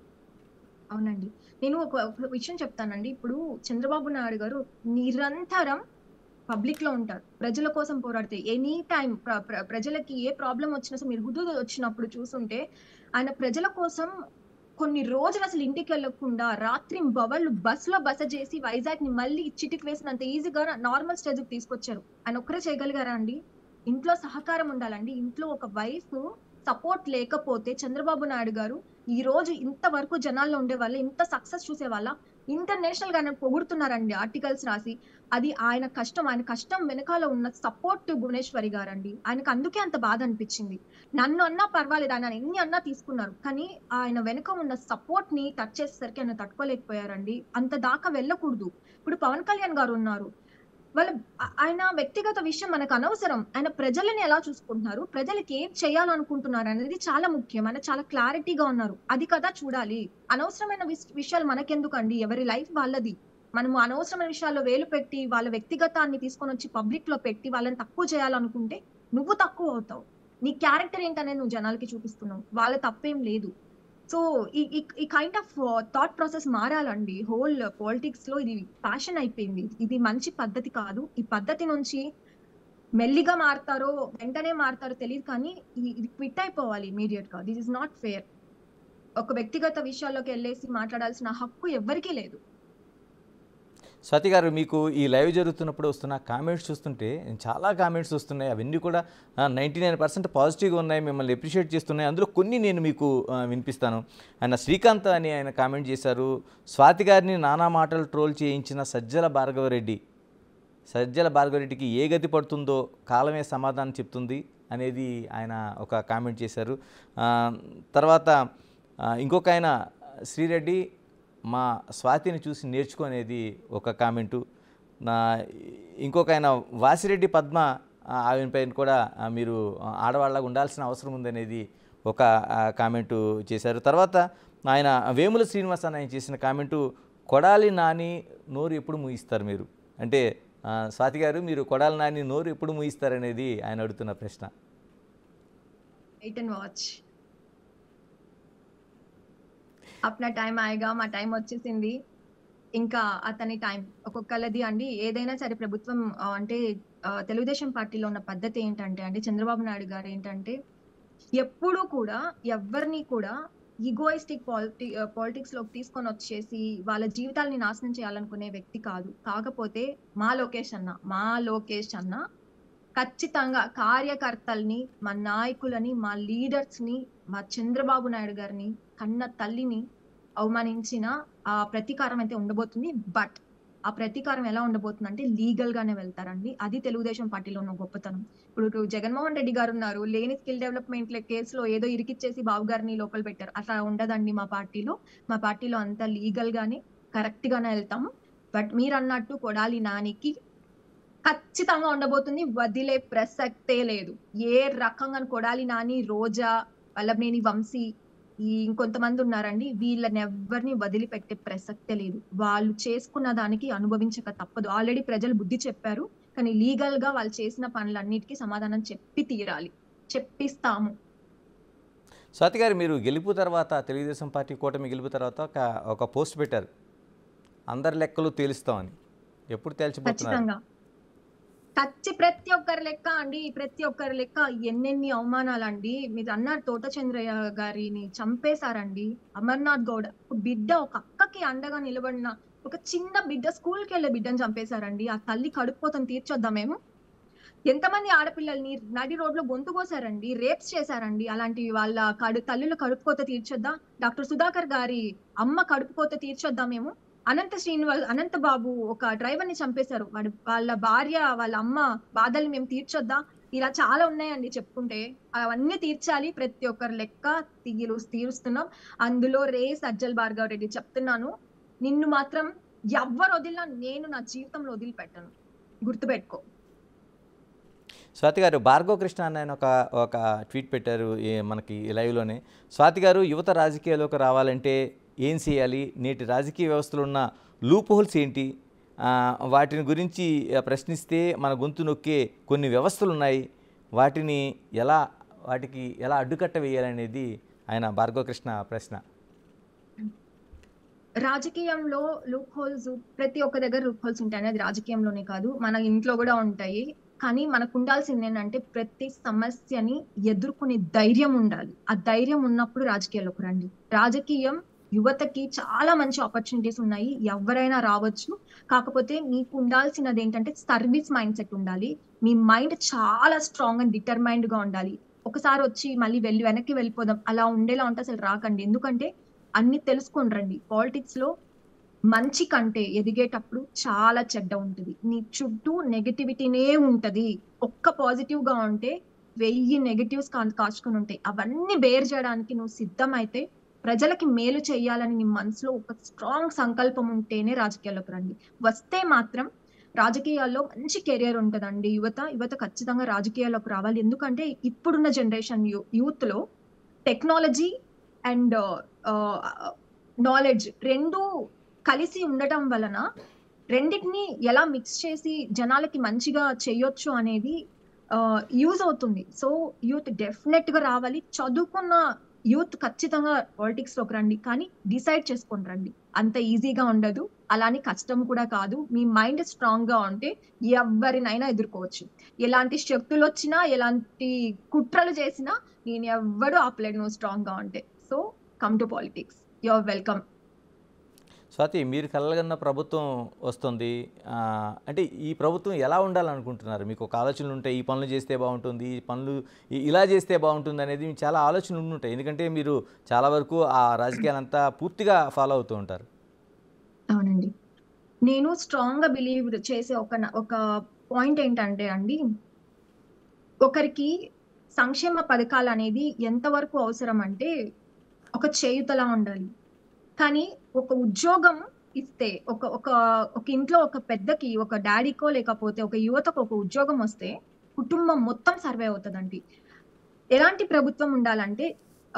అవునండి నేను ఒక ఒక విషయం చెప్తానండి ఇప్పుడు చంద్రబాబు నాయుడు గారు నిరంతరం పబ్లిక్ లో ఉంటారు ప్రజల కోసం పోరాడితే ఎనీ టైం ప్రజలకి ఏ ప్రాబ్లం వచ్చినా సరే మీరు హుదూద్ వచ్చినప్పుడు చూసుంటే ఆయన ప్రజల కోసం కొన్ని రోజులు అసలు ఇంటికి వెళ్ళకుండా రాత్రి బవళ్ళు బస్ లో బస చేసి వైజాగ్ ని మళ్ళీ చిటికి వేసినంత ఈజీగా నార్మల్ స్టేజ్ కి తీసుకొచ్చారు ఆయన ఒక్కరే చేయగలిగారా అండి ఇంట్లో సహకారం ఉండాలండి ఇంట్లో ఒక వైఫ్ సపోర్ట్ లేకపోతే చంద్రబాబు నాయుడు గారు ఈ రోజు ఇంతవరకు జనాల్లో ఉండే వాళ్ళ ఇంత సక్సెస్ చూసే వాళ్ళ ఇంటర్నేషనల్ గా ఆయన పొగుడుతున్నారండి ఆర్టికల్స్ రాసి అది ఆయన కష్టం ఆయన కష్టం వెనకాల ఉన్న సపోర్ట్ భువనేశ్వరి గారండి ఆయనకు అందుకే అంత బాధ అనిపించింది నన్ను అన్నా పర్వాలేదు ఆయన ఎన్ని అన్నా తీసుకున్నారు కానీ ఆయన వెనుక ఉన్న సపోర్ట్ ని టచ్ చేసేసరికి ఆయన తట్టుకోలేకపోయారండి అంత దాకా వెళ్ళకూడదు ఇప్పుడు పవన్ కళ్యాణ్ గారు ఉన్నారు వాళ్ళ ఆ- ఆయన వ్యక్తిగత విషయం మనకు అనవసరం ఆయన ప్రజలని ఎలా చూసుకుంటున్నారు ప్రజలకి ఏం చేయాలనుకుంటున్నారు అనేది చాలా ముఖ్యం ఆయన చాలా క్లారిటీగా ఉన్నారు అది కదా చూడాలి అనవసరమైన విష- విషయాలు మనకెందుకండి ఎవరి లైఫ్ వాళ్ళది మనము అనవసరమైన విషయాల్లో వేలు పెట్టి వాళ్ళ వ్యక్తిగతాన్ని తీసుకొని వచ్చి పబ్లిక్ లో పెట్టి వాళ్ళని తక్కువ చేయాలనుకుంటే నువ్వు తక్కువ అవుతావు నీ క్యారెక్టర్ ఏంటనేది నువ్వు జనాలకి చూపిస్తున్నావు వాళ్ళ తప్పేం లేదు సో ఈ ఈ- ఈ కైండ్ ఆఫ్ థాట్ ప్రాసెస్ మారాలండి హోల్ పాలిటిక్స్ లో ఇది ప్యాషన్ అయిపోయింది ఇది మంచి పద్ధతి కాదు ఈ పద్ధతి నుంచి మెల్లిగా మారుతారో వెంటనే మారుతారో తెలియదు కానీ ఈ- ఇది క్విట్ అయిపోవాలి ఇమీడియట్ గా దిస్ ఇస్ నాట్ ఫేర్ ఒక వ్యక్తిగత విషయాల్లోకి వెళ్ళేసి మాట్లాడాల్సిన హక్కు ఎవ్వరికీ లేదు స్వాతి గారు మీకు ఈ లైవ్ జరుగుతున్నప్పుడు వస్తున్న కామెంట్స్ చూస్తుంటే చాలా కామెంట్స్ వస్తున్నాయి అవన్నీ కూడా నైంటీ నైన్ పర్సెంట్ పాజిటివ్గా ఉన్నాయి మిమ్మల్ని అప్రిషియేట్ చేస్తున్నాయి అందులో కొన్ని నేను మీకు ఆ, వినిపిస్తాను ఆయన శ్రీకాంత్ అని ఆయన కామెంట్ చేశారు స్వాతి గారిని నానా మాటలు ట్రోల్ చేయించిన సజ్జల భార్గవరెడ్డి సజ్జల భార్గవరెడ్డికి ఏ గతి పడుతుందో కాలమే సమాధానం చెప్తుంది అనేది ఆయన ఒక కామెంట్ చేశారు ఆ, తర్వాత ఆ, ఇంకొక ఆయన శ్రీరెడ్డి మా స్వాతిని చూసి నేర్చుకునేది ఒక కామెంటు నా ఇంకొక ఆయన వాసిరెడ్డి పద్మ ఆ, ఆమె పైన కూడా ఆ, మీరు ఆడవాళ్ళగా ఉండాల్సిన అవసరం ఉందనేది ఒక ఆ, కామెంటు చేశారు తర్వాత ఆయన వేముల శ్రీనివాస్ అని ఆయన చేసిన కామెంటు కొడాలి నాని నోరు ఎప్పుడు ముగిస్తారు మీరు అంటే ఆ, స్వాతి గారు మీరు కొడాలి నాని నోరు ఎప్పుడు ముగిస్తారనేది ఆయన అడుగుతున్న ప్రశ్న వెయిట్ అండ్ వాచ్ అప్నా టైం ఆయేగా మా టైం వచ్చేసింది ఇంకా అతని టైం ఒక్కొక్కళ్ళది అండి ఏదైనా సరే ప్రభుత్వం ఆ, అంటే ఆ, తెలుగుదేశం పార్టీలో ఉన్న పద్ధతి ఏంటంటే అంటే చంద్రబాబు నాయుడు గారు ఏంటంటే ఎప్పుడూ కూడా ఎవరిని కూడా ఈగోయిస్టిక్ పాలిటి పాలిటిక్స్ లోకి తీసుకొని వచ్చేసి వాళ్ళ జీవితాలని నాశనం చేయాలనుకునే వ్యక్తి కాదు కాకపోతే మా లోకేష్ అన్న మా లోకేష్ అన్న ఖచ్చితంగా కార్యకర్తల్ని మా నాయకులని మా లీడర్స్ ని మా చంద్రబాబు నాయుడు గారిని కన్న తల్లిని అవమానించిన ఆ ప్రతీకారం అయితే ఉండబోతుంది బట్ ఆ ప్రతీకారం ఎలా ఉండబోతుంది అంటే లీగల్ గానే వెళ్తారండి అది తెలుగుదేశం పార్టీలో ఉన్న గొప్పతనం ఇప్పుడు జగన్మోహన్ రెడ్డి గారు ఉన్నారు లేని స్కిల్ డెవలప్మెంట్ కేసులో ఏదో ఇరికిచ్చేసి బాబు గారిని లోపల పెట్టారు అట్లా ఉండదండి మా పార్టీలో మా పార్టీలో అంతా లీగల్ గానే కరెక్ట్ గానే వెళ్తాము బట్ మీరు అన్నట్టు కొడాలి నానికి ఖచ్చితంగా ఉండబోతుంది వదిలే ప్రసక్తే లేదు ఏ రకంగా కొడాలి నాని రోజా వల్లభనేని వంశీ ఈ ఇంకొంతమంది ఉన్నారండి వీళ్ళని ఎవరిని వదిలిపెట్టే ప్రసక్తే లేదు వాళ్ళు చేసుకున్న దానికి అనుభవించక తప్పదు ఆల్రెడీ ప్రజలు బుద్ధి చెప్పారు కానీ లీగల్ గా వాళ్ళు చేసిన పనులన్నిటికీ సమాధానం చెప్పి తీరాలి చెప్పిస్తాము స్వాతి గారు మీరు గెలుపు తర్వాత తెలుగుదేశం పార్టీ కూటమి గెలుపు తర్వాత ఒక ఒక పోస్ట్ పెట్టారు అందరి లెక్కలు తేలుస్తామని ఎప్పుడు తేల్చిపోతున్నారు ఖచ్చితంగా ఖచ్చి ప్రతి ఒక్కరి లెక్క అండి ప్రతి ఒక్కరి లెక్క ఎన్నెన్ని అవమానాలండి మీరు అన్నారు తోట చంద్రయ్య గారిని చంపేశారండి అమర్నాథ్ గౌడ్ ఒక బిడ్డ ఒక అక్కకి అండగా నిలబడిన ఒక చిన్న బిడ్డ స్కూల్కి వెళ్ళే బిడ్డను చంపేశారండి ఆ తల్లి కడుపుపోతను తీర్చొద్దాం మేము ఎంతమంది ఆడపిల్లల్ని నడి రోడ్లో గొంతు కోసారండి రేప్స్ చేశారండి అలాంటి వాళ్ళ కడు తల్లుల కడుపుకోత తీర్చొద్దా డాక్టర్ సుధాకర్ గారి అమ్మ కడుపుకోత తీర్చొద్దా మేము అనంత శ్రీనివాస్ అనంత బాబు ఒక డ్రైవర్ ని చంపేశారు వాడు వాళ్ళ భార్య వాళ్ళ అమ్మ బాధల్ని మేము తీర్చొద్దా ఇలా చాలా ఉన్నాయండి చెప్పుకుంటే అవన్నీ తీర్చాలి ప్రతి ఒక్కరి లెక్క తీరు తీరుస్తున్నాం అందులో రే సజ్జల్ భార్గవ్ రెడ్డి చెప్తున్నాను నిన్ను మాత్రం ఎవ్వరు వదిలినా నేను నా జీవితంలో వదిలిపెట్టను గుర్తుపెట్టుకో స్వాతి గారు భార్గవ కృష్ణ అన్న ఆయన ఒక ఒక ట్వీట్ పెట్టారు ఈ మనకి ఈ లైవ్లోనే స్వాతి గారు యువత రాజకీయాల్లోకి రావాలంటే ఏం చేయాలి నేటి రాజకీయ వ్యవస్థలో ఉన్న లూప్ హోల్స్ ఏంటి ఆ, వాటిని గురించి ఆ, ప్రశ్నిస్తే మన గొంతు నొక్కే కొన్ని వ్యవస్థలు ఉన్నాయి వాటిని ఎలా వాటికి ఎలా అడ్డుకట్ట వేయాలనేది ఆయన భార్గవ కృష్ణ ప్రశ్న రాజకీయంలో లూప్ హోల్స్ ప్రతి ఒక్క దగ్గర లూప్ హోల్స్ ఉంటాయి అనేది రాజకీయంలోనే కాదు మన ఇంట్లో కూడా ఉంటాయి కానీ మనకు ఉండాల్సింది ఏంటంటే ప్రతి సమస్యని ఎదుర్కొనే ధైర్యం ఉండాలి ఆ ధైర్యం ఉన్నప్పుడు రాజకీయాల్లోకి రండి రాజకీయం యువతకి చాలా మంచి ఆపర్చునిటీస్ ఉన్నాయి ఎవరైనా రావచ్చు కాకపోతే మీకు ఉండాల్సినది ఏంటంటే సర్వీస్ మైండ్ సెట్ ఉండాలి మీ మైండ్ చాలా స్ట్రాంగ్ అండ్ డిటర్మైండ్ గా ఉండాలి ఒకసారి వచ్చి మళ్ళీ వెళ్ళి వెనక్కి వెళ్ళిపోదాం అలా ఉండేలా ఉంటే అసలు రాకండి ఎందుకంటే అన్ని తెలుసుకొని రండి పాలిటిక్స్ లో మంచి కంటే ఎదిగేటప్పుడు చాలా చెడ్డ ఉంటుంది నీ చుట్టూ నెగటివిటీనే ఉంటది ఒక్క పాజిటివ్ గా ఉంటే వెయ్యి నెగటివ్స్ కాచుకొని ఉంటాయి అవన్నీ బేర్ చేయడానికి నువ్వు సిద్ధమైతే ప్రజలకి మేలు చేయాలని నీ మనసులో ఒక స్ట్రాంగ్ సంకల్పం ఉంటేనే రాజకీయాల్లోకి రండి వస్తే మాత్రం రాజకీయాల్లో మంచి కెరియర్ ఉంటదండి యువత యువత ఖచ్చితంగా రాజకీయాల్లోకి రావాలి ఎందుకంటే ఇప్పుడున్న జనరేషన్ యూత్ లో టెక్నాలజీ అండ్ నాలెడ్జ్ రెండు కలిసి ఉండటం వలన రెండింటిని ఎలా మిక్స్ చేసి జనాలకి మంచిగా చేయొచ్చు అనేది యూజ్ అవుతుంది సో యూత్ డెఫినెట్ గా రావాలి చదువుకున్న యూత్ ఖచ్చితంగా పాలిటిక్స్ లోకి రండి కానీ డిసైడ్ చేసుకొని రండి అంత ఈజీగా ఉండదు అలానే కష్టం కూడా కాదు మీ మైండ్ స్ట్రాంగ్ గా ఉంటే ఎవరినైనా ఎదుర్కోవచ్చు ఎలాంటి శక్తులు వచ్చినా ఎలాంటి కుట్రలు చేసినా నేను ఎవ్వడు ఆపలేడు నువ్వు స్ట్రాంగ్ గా ఉంటే so come to politics your welcome Swathi మీరు కలగన్న ప్రభుత్వం వస్తుంది ఆ, అంటే ఈ ప్రభుత్వం ఎలా ఉండాలనుకుంటున్నారు మీకు ఒక ఆలోచనలు ఉంటాయి ఈ పనులు చేస్తే బాగుంటుంది ఈ పనులు ఇ- ఇలా చేస్తే బాగుంటుంది అనేది మీకు చాలా ఆలోచనలు ఉండుంటాయి ఎందుకంటే మీరు చాలా వరకు ఆ రాజకీయాలంతా పూర్తిగా ఫాలో అవుతూ ఉంటారు అవునండి నేను స్ట్రాంగ్ గా బిలీవ్ చేసే ఒక న- ఒక పాయింట్ ఏంటంటే అండి ఒకరికి సంక్షేమ పథకాలు అనేది ఎంతవరకు అవసరం అంటే ఒక చేయుతలా ఉండాలి కానీ ఒక ఉద్యోగం ఇస్తే ఒక ఒక ఒక ఇంట్లో ఒక పెద్దకి ఒక డాడీకో లేకపోతే ఒక యువతకు ఒక ఉద్యోగం వస్తే కుటుంబం మొత్తం సర్వే అవుతుందండి ఎలాంటి ప్రభుత్వం ఉండాలంటే ఆ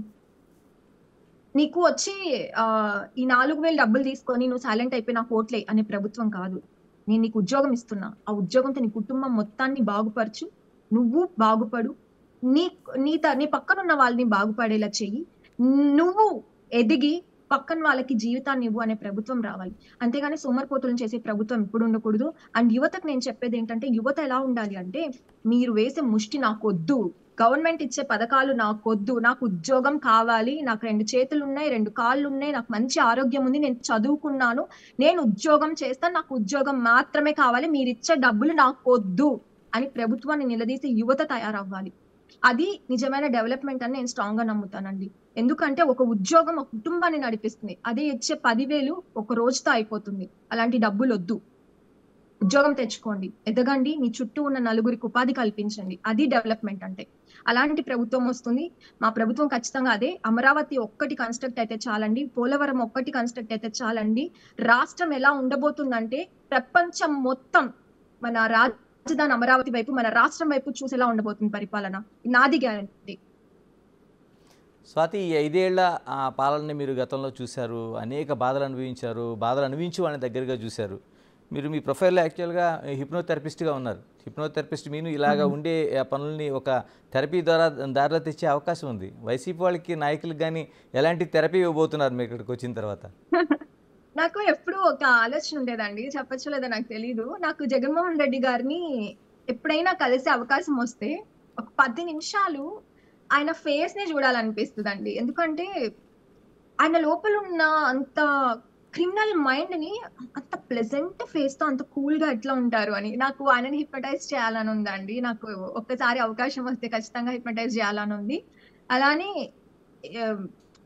నీకు వచ్చి ఆ ఈ నాలుగు వేలు డబ్బులు తీసుకొని నువ్వు సైలెంట్ అయిపోయి నాకు ఓట్లే అనే ప్రభుత్వం కాదు నేను నీకు ఉద్యోగం ఇస్తున్నా ఆ ఉద్యోగంతో నీ కుటుంబం మొత్తాన్ని బాగుపరచు నువ్వు బాగుపడు నీ నీ త- నీ పక్కన ఉన్న వాళ్ళని బాగుపడేలా చెయ్యి నువ్వు ఎదిగి పక్కన వాళ్ళకి జీవితాన్ని ఇవ్వు అనే ప్రభుత్వం రావాలి అంతేగాని సోమరిపోతులను చేసే ప్రభుత్వం ఇప్పుడు ఉండకూడదు అండ్ యువతకు నేను చెప్పేది ఏంటంటే యువత ఎలా ఉండాలి అంటే మీరు వేసే ముష్టి నాకు వద్దు గవర్నమెంట్ ఇచ్చే పథకాలు నాకు వద్దు నాకు ఉద్యోగం కావాలి నాకు రెండు చేతులు ఉన్నాయి రెండు కాళ్ళు ఉన్నాయి నాకు మంచి ఆరోగ్యం ఉంది నేను చదువుకున్నాను నేను ఉద్యోగం చేస్తాను నాకు ఉద్యోగం మాత్రమే కావాలి మీరు ఇచ్చే డబ్బులు నాకు వద్దు అని ప్రభుత్వాన్ని నిలదీసే యువత తయారవ్వాలి అది నిజమైన డెవలప్మెంట్ అని నేను స్ట్రాంగ్ గా నమ్ముతానండి ఎందుకంటే ఒక ఉద్యోగం ఒక కుటుంబాన్ని నడిపిస్తుంది అదే ఇచ్చే పదివేలు ఒక రోజుతో అయిపోతుంది అలాంటి డబ్బులు వద్దు ఉద్యోగం తెచ్చుకోండి ఎదగండి మీ చుట్టూ ఉన్న నలుగురికి ఉపాధి కల్పించండి అది డెవలప్మెంట్ అంటే అలాంటి ప్రభుత్వం వస్తుంది మా ప్రభుత్వం ఖచ్చితంగా అదే అమరావతి ఒక్కటి కన్స్ట్రక్ట్ అయితే చాలండి పోలవరం ఒక్కటి కన్స్ట్రక్ట్ అయితే చాలండి రాష్ట్రం ఎలా ఉండబోతుందంటే ప్రపంచం మొత్తం మన రాజధాని అమరావతి వైపు మన రాష్ట్రం వైపు చూసేలా ఉండబోతుంది పరిపాలన నాది గ్యారంటీ స్వాతి ఈ ఐదేళ్ల ఆ పాలనని మీరు గతంలో చూశారు అనేక బాధలు అనుభవించారు బాధలు అనుభవించి వాళ్ళని దగ్గరగా చూశారు మీరు మీ ప్రొఫైల్లో యాక్చువల్గా హిప్నోథెరపిస్ట్గా ఉన్నారు హిప్నోథెరపిస్ట్ మీను ఇలాగా ఉండే ఆ పనుల్ని ఒక థెరపీ ద్వారా దారిలో తెచ్చే అవకాశం ఉంది వైసీపీ వాళ్ళకి నాయకులకు కానీ ఎలాంటి థెరపీ ఇవ్వబోతున్నారు మీరు ఇక్కడికి వచ్చిన తర్వాత నాకు ఎప్పుడు ఒక ఆలోచన ఉండేదండి చెప్పచ్చు లేదా నాకు తెలీదు నాకు జగన్మోహన్ రెడ్డి గారిని ఎప్పుడైనా కలిసే అవకాశం వస్తే ఒక పది నిమిషాలు ఆయన ఫేస్ ని చూడాలనిపిస్తుందండి ఎందుకంటే ఆయన లోపల ఉన్న అంత క్రిమినల్ మైండ్ ని అంత ప్లెజెంట్ ఫేస్ తో అంత కూల్ గా ఎట్లా ఉంటారు అని నాకు ఆయనని హిప్నటైజ్ చేయాలని ఉందండి నాకు ఒక్కసారి అవకాశం వస్తే ఖచ్చితంగా హిప్నటైజ్ చేయాలని ఉంది అలానే ఏం,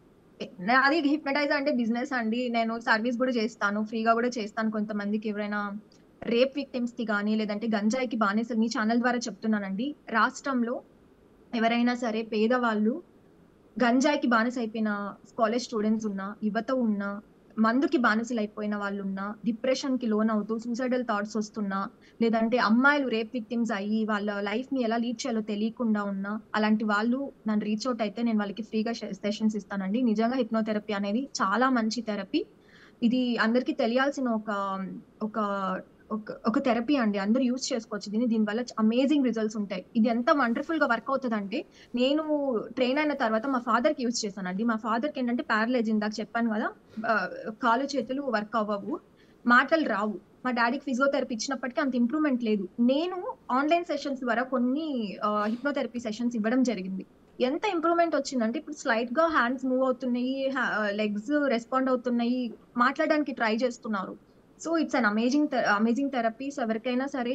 నాది హిప్నటైజ్ అంటే బిజినెస్ అండి నేను సర్వీస్ కూడా చేస్తాను ఫ్రీగా కూడా చేస్తాను కొంతమందికి ఎవరైనా రేప్ విక్టిమ్స్ కి కానీ లేదంటే గంజాయికి బానిసలు మీ ఛానల్ ద్వారా చెప్తున్నానండి రాష్ట్రంలో ఎవరైనా సరే పేదవాళ్ళు గంజాయికి బానిస అయిపోయిన కాలేజ్ స్టూడెంట్స్ ఉన్నా యువత ఉన్నా మందుకి బానిసలు అయిపోయిన వాళ్ళు ఉన్నా డిప్రెషన్ కి లోన్ అవుతూ సూసైడల్ థాట్స్ వస్తున్నా లేదంటే అమ్మాయిలు రేప్ విక్టిమ్స్ అయ్యి వాళ్ళ లైఫ్ ని ఎలా లీడ్ చేయాలో తెలియకుండా ఉన్నా అలాంటి వాళ్ళు నన్ను రీచ్ అవుట్ అయితే నేను వాళ్ళకి ఫ్రీగా సెషన్స్ ఇస్తానండి నిజంగా హిప్నోథెరపీ అనేది చాలా మంచి థెరపీ ఇది అందరికీ తెలియాల్సిన ఒక ఒక ఒక ఒక థెరపీ అండి అందరూ యూజ్ చేసుకోవచ్చు దీన్ని దీనివల్ల అమేజింగ్ రిజల్ట్స్ ఉంటాయి ఇది ఎంత వండర్ఫుల్ గా వర్క్ అవుతుంది అంటే నేను ట్రైన్ అయిన తర్వాత మా ఫాదర్ కి యూజ్ చేశానండి మా ఫాదర్ కి ఏంటంటే ప్యారలైజ్ ఇందాక చెప్పాను కదా ఆ, కాలు చేతులు వర్క్ అవ్వవు మాటలు రావు మా డాడీకి ఫిజియోథెరపీ ఇచ్చినప్పటికీ అంత ఇంప్రూవ్మెంట్ లేదు నేను ఆన్లైన్ సెషన్స్ ద్వారా కొన్ని హిప్నోథెరపీ సెషన్స్ ఇవ్వడం జరిగింది ఎంత ఇంప్రూవ్మెంట్ వచ్చిందంటే ఇప్పుడు స్లైట్ గా హ్యాండ్స్ మూవ్ అవుతున్నాయి లెగ్స్ రెస్పాండ్ అవుతున్నాయి మాట్లాడడానికి ట్రై చేస్తున్నారు so it's an amazing amazing therapies ఎవరికైనా సరే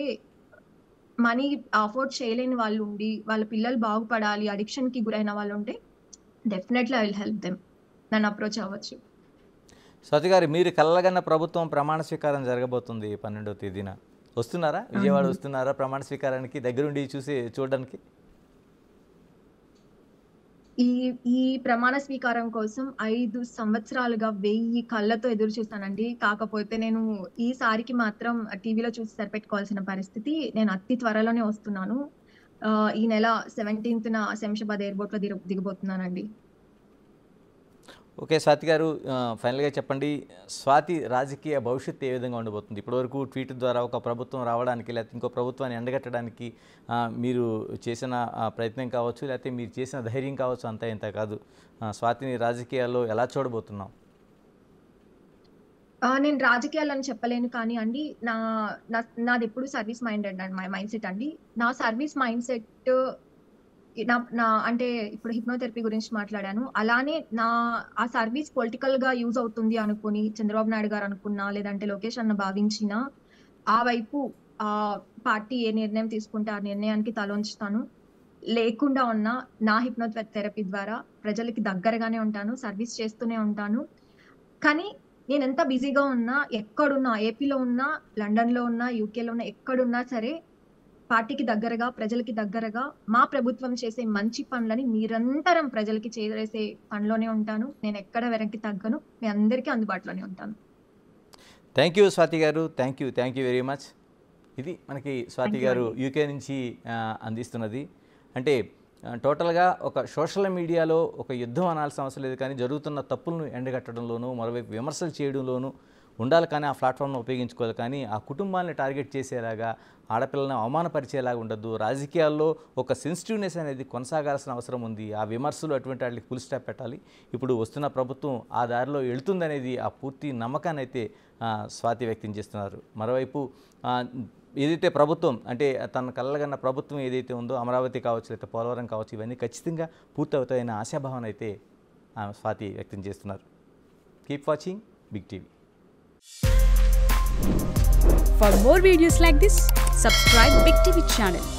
మనీ అఫోర్డ్ చేయలేని వాళ్ళు ఉండి వాళ్ళ పిల్లలు బాగుపడాలి అడిక్షన్ కి గురైన వాళ్ళు ఉంటే definitely I will help them నన్ను అప్రోచ్ అవ్వచ్చు స్వాతి గారు మీరు కలగన్న ప్రభుత్వం ప్రమాణ స్వీకారం జరగబోతుంది పన్నెండవ తేదీన వస్తున్నారా విజయవాడ వస్తున్నారా ప్రమాణ స్వీకారానికి దగ్గరుండి చూసి చూడడానికి ఈ ఈ ప్రమాణ స్వీకారం కోసం ఐదు సంవత్సరాలుగా వెయ్యి కళ్ళతో ఎదురు చూస్తానండి కాకపోతే నేను ఈసారికి మాత్రం టీవీలో చూసి సరిపెట్టుకోవాల్సిన పరిస్థితి నేను అతి త్వరలోనే వస్తున్నాను ఆ, ఈ నెల సెవెంటీన్త్ న శంషాబాద్ ఎయిర్పోర్ట్ లో దిగ దిగబోతున్నానండి ఓకే స్వాతి గారు ఆ, ఫైనల్గా చెప్పండి స్వాతి రాజకీయ భవిష్యత్తు ఏ విధంగా ఉండబోతుంది ఇప్పటివరకు ట్వీట్ ద్వారా ఒక ప్రభుత్వం రావడానికి లేకపోతే ఇంకో ప్రభుత్వాన్ని ఎండగట్టడానికి ఆ, మీరు చేసిన ఆ, ప్రయత్నం కావచ్చు లేకపోతే మీరు చేసిన ధైర్యం కావచ్చు అంతా ఇంత కాదు ఆ, స్వాతిని రాజకీయాల్లో ఎలా చూడబోతున్నాం ఆ, నేను రాజకీయాలని చెప్పలేను కానీ అండి నా నా- నాది ఎప్పుడు సర్వీస్ మైండెడ్ అండి మై మైండ్ సెట్ అండి నా సర్వీస్ మైండ్ సెట్ నా నా అంటే ఇప్పుడు హిప్నోథెరపీ గురించి మాట్లాడాను అలానే నా ఆ సర్వీస్ పొలిటికల్ గా యూజ్ అవుతుంది అనుకుని చంద్రబాబు నాయుడు గారు అనుకున్నా లేదంటే లోకేష్ అన్న భావించిన ఆ వైపు ఆ పార్టీ ఏ నిర్ణయం తీసుకుంటే ఆ నిర్ణయానికి తలొంచుతాను లేకుండా ఉన్న నా హిప్నోథెరపీ ద్వారా ప్రజలకి దగ్గరగానే ఉంటాను సర్వీస్ చేస్తూనే ఉంటాను కానీ నేను ఎంత బిజీగా ఉన్నా ఎక్కడున్నా ఏపీలో ఉన్నా లండన్ లో ఉన్నా యూకేలో ఉన్నా ఎక్కడున్నా సరే పార్టీకి దగ్గరగా ప్రజలకి దగ్గరగా మా ప్రభుత్వం చేసే మంచి పనులని నిరంతరం ప్రజలకి చేరేసే పనిలోనే ఉంటాను నేను ఎక్కడ వెనక్కి తగ్గను మీ అందరికీ అందుబాటులోనే ఉంటాను thank you Swathi garu thank you thank you very much ఇది మనకి Swathi Thank you garu UK నుంచి ఆ, అందిస్తున్నది అంటే ఆ, టోటల్గా ఒక సోషల్ మీడియాలో ఒక యుద్ధం అనాల్సిన అవసరం లేదు కానీ జరుగుతున్న తప్పులను ఎండగట్టడంలోనూ మరోవైపు విమర్శలు చేయడంలోనూ ఉండాలి కానీ ఆ ప్లాట్ఫామ్ను ఉపయోగించుకోవాలి కానీ ఆ కుటుంబాన్ని టార్గెట్ చేసేలాగా ఆడపిల్లల్ని అవమానపరిచేలాగా ఉండద్దు రాజకీయాల్లో ఒక సెన్సిటివ్నెస్ అనేది కొనసాగాల్సిన అవసరం ఉంది ఆ విమర్శలు అటువంటి వాటికి ఫుల్ స్టాప్ పెట్టాలి ఇప్పుడు వస్తున్న ప్రభుత్వం ఆ దారిలో వెళుతుందనేది ఆ పూర్తి నమ్మకాన్ని అయితే ఆ, స్వాతి వ్యక్తం చేస్తున్నారు మరోవైపు ఆ, ఏదైతే ప్రభుత్వం అంటే తన కళ్ళగన్న ప్రభుత్వం ఏదైతే ఉందో అమరావతి కావచ్చు లేకపోతే పోలవరం కావచ్చు ఇవన్నీ ఖచ్చితంగా పూర్తవుతాయన్న ఆశాభావన అయితే ఆ, స్వాతి వ్యక్తం చేస్తున్నారు keep watching big TV For more videos like this, Subscribe Big TV channel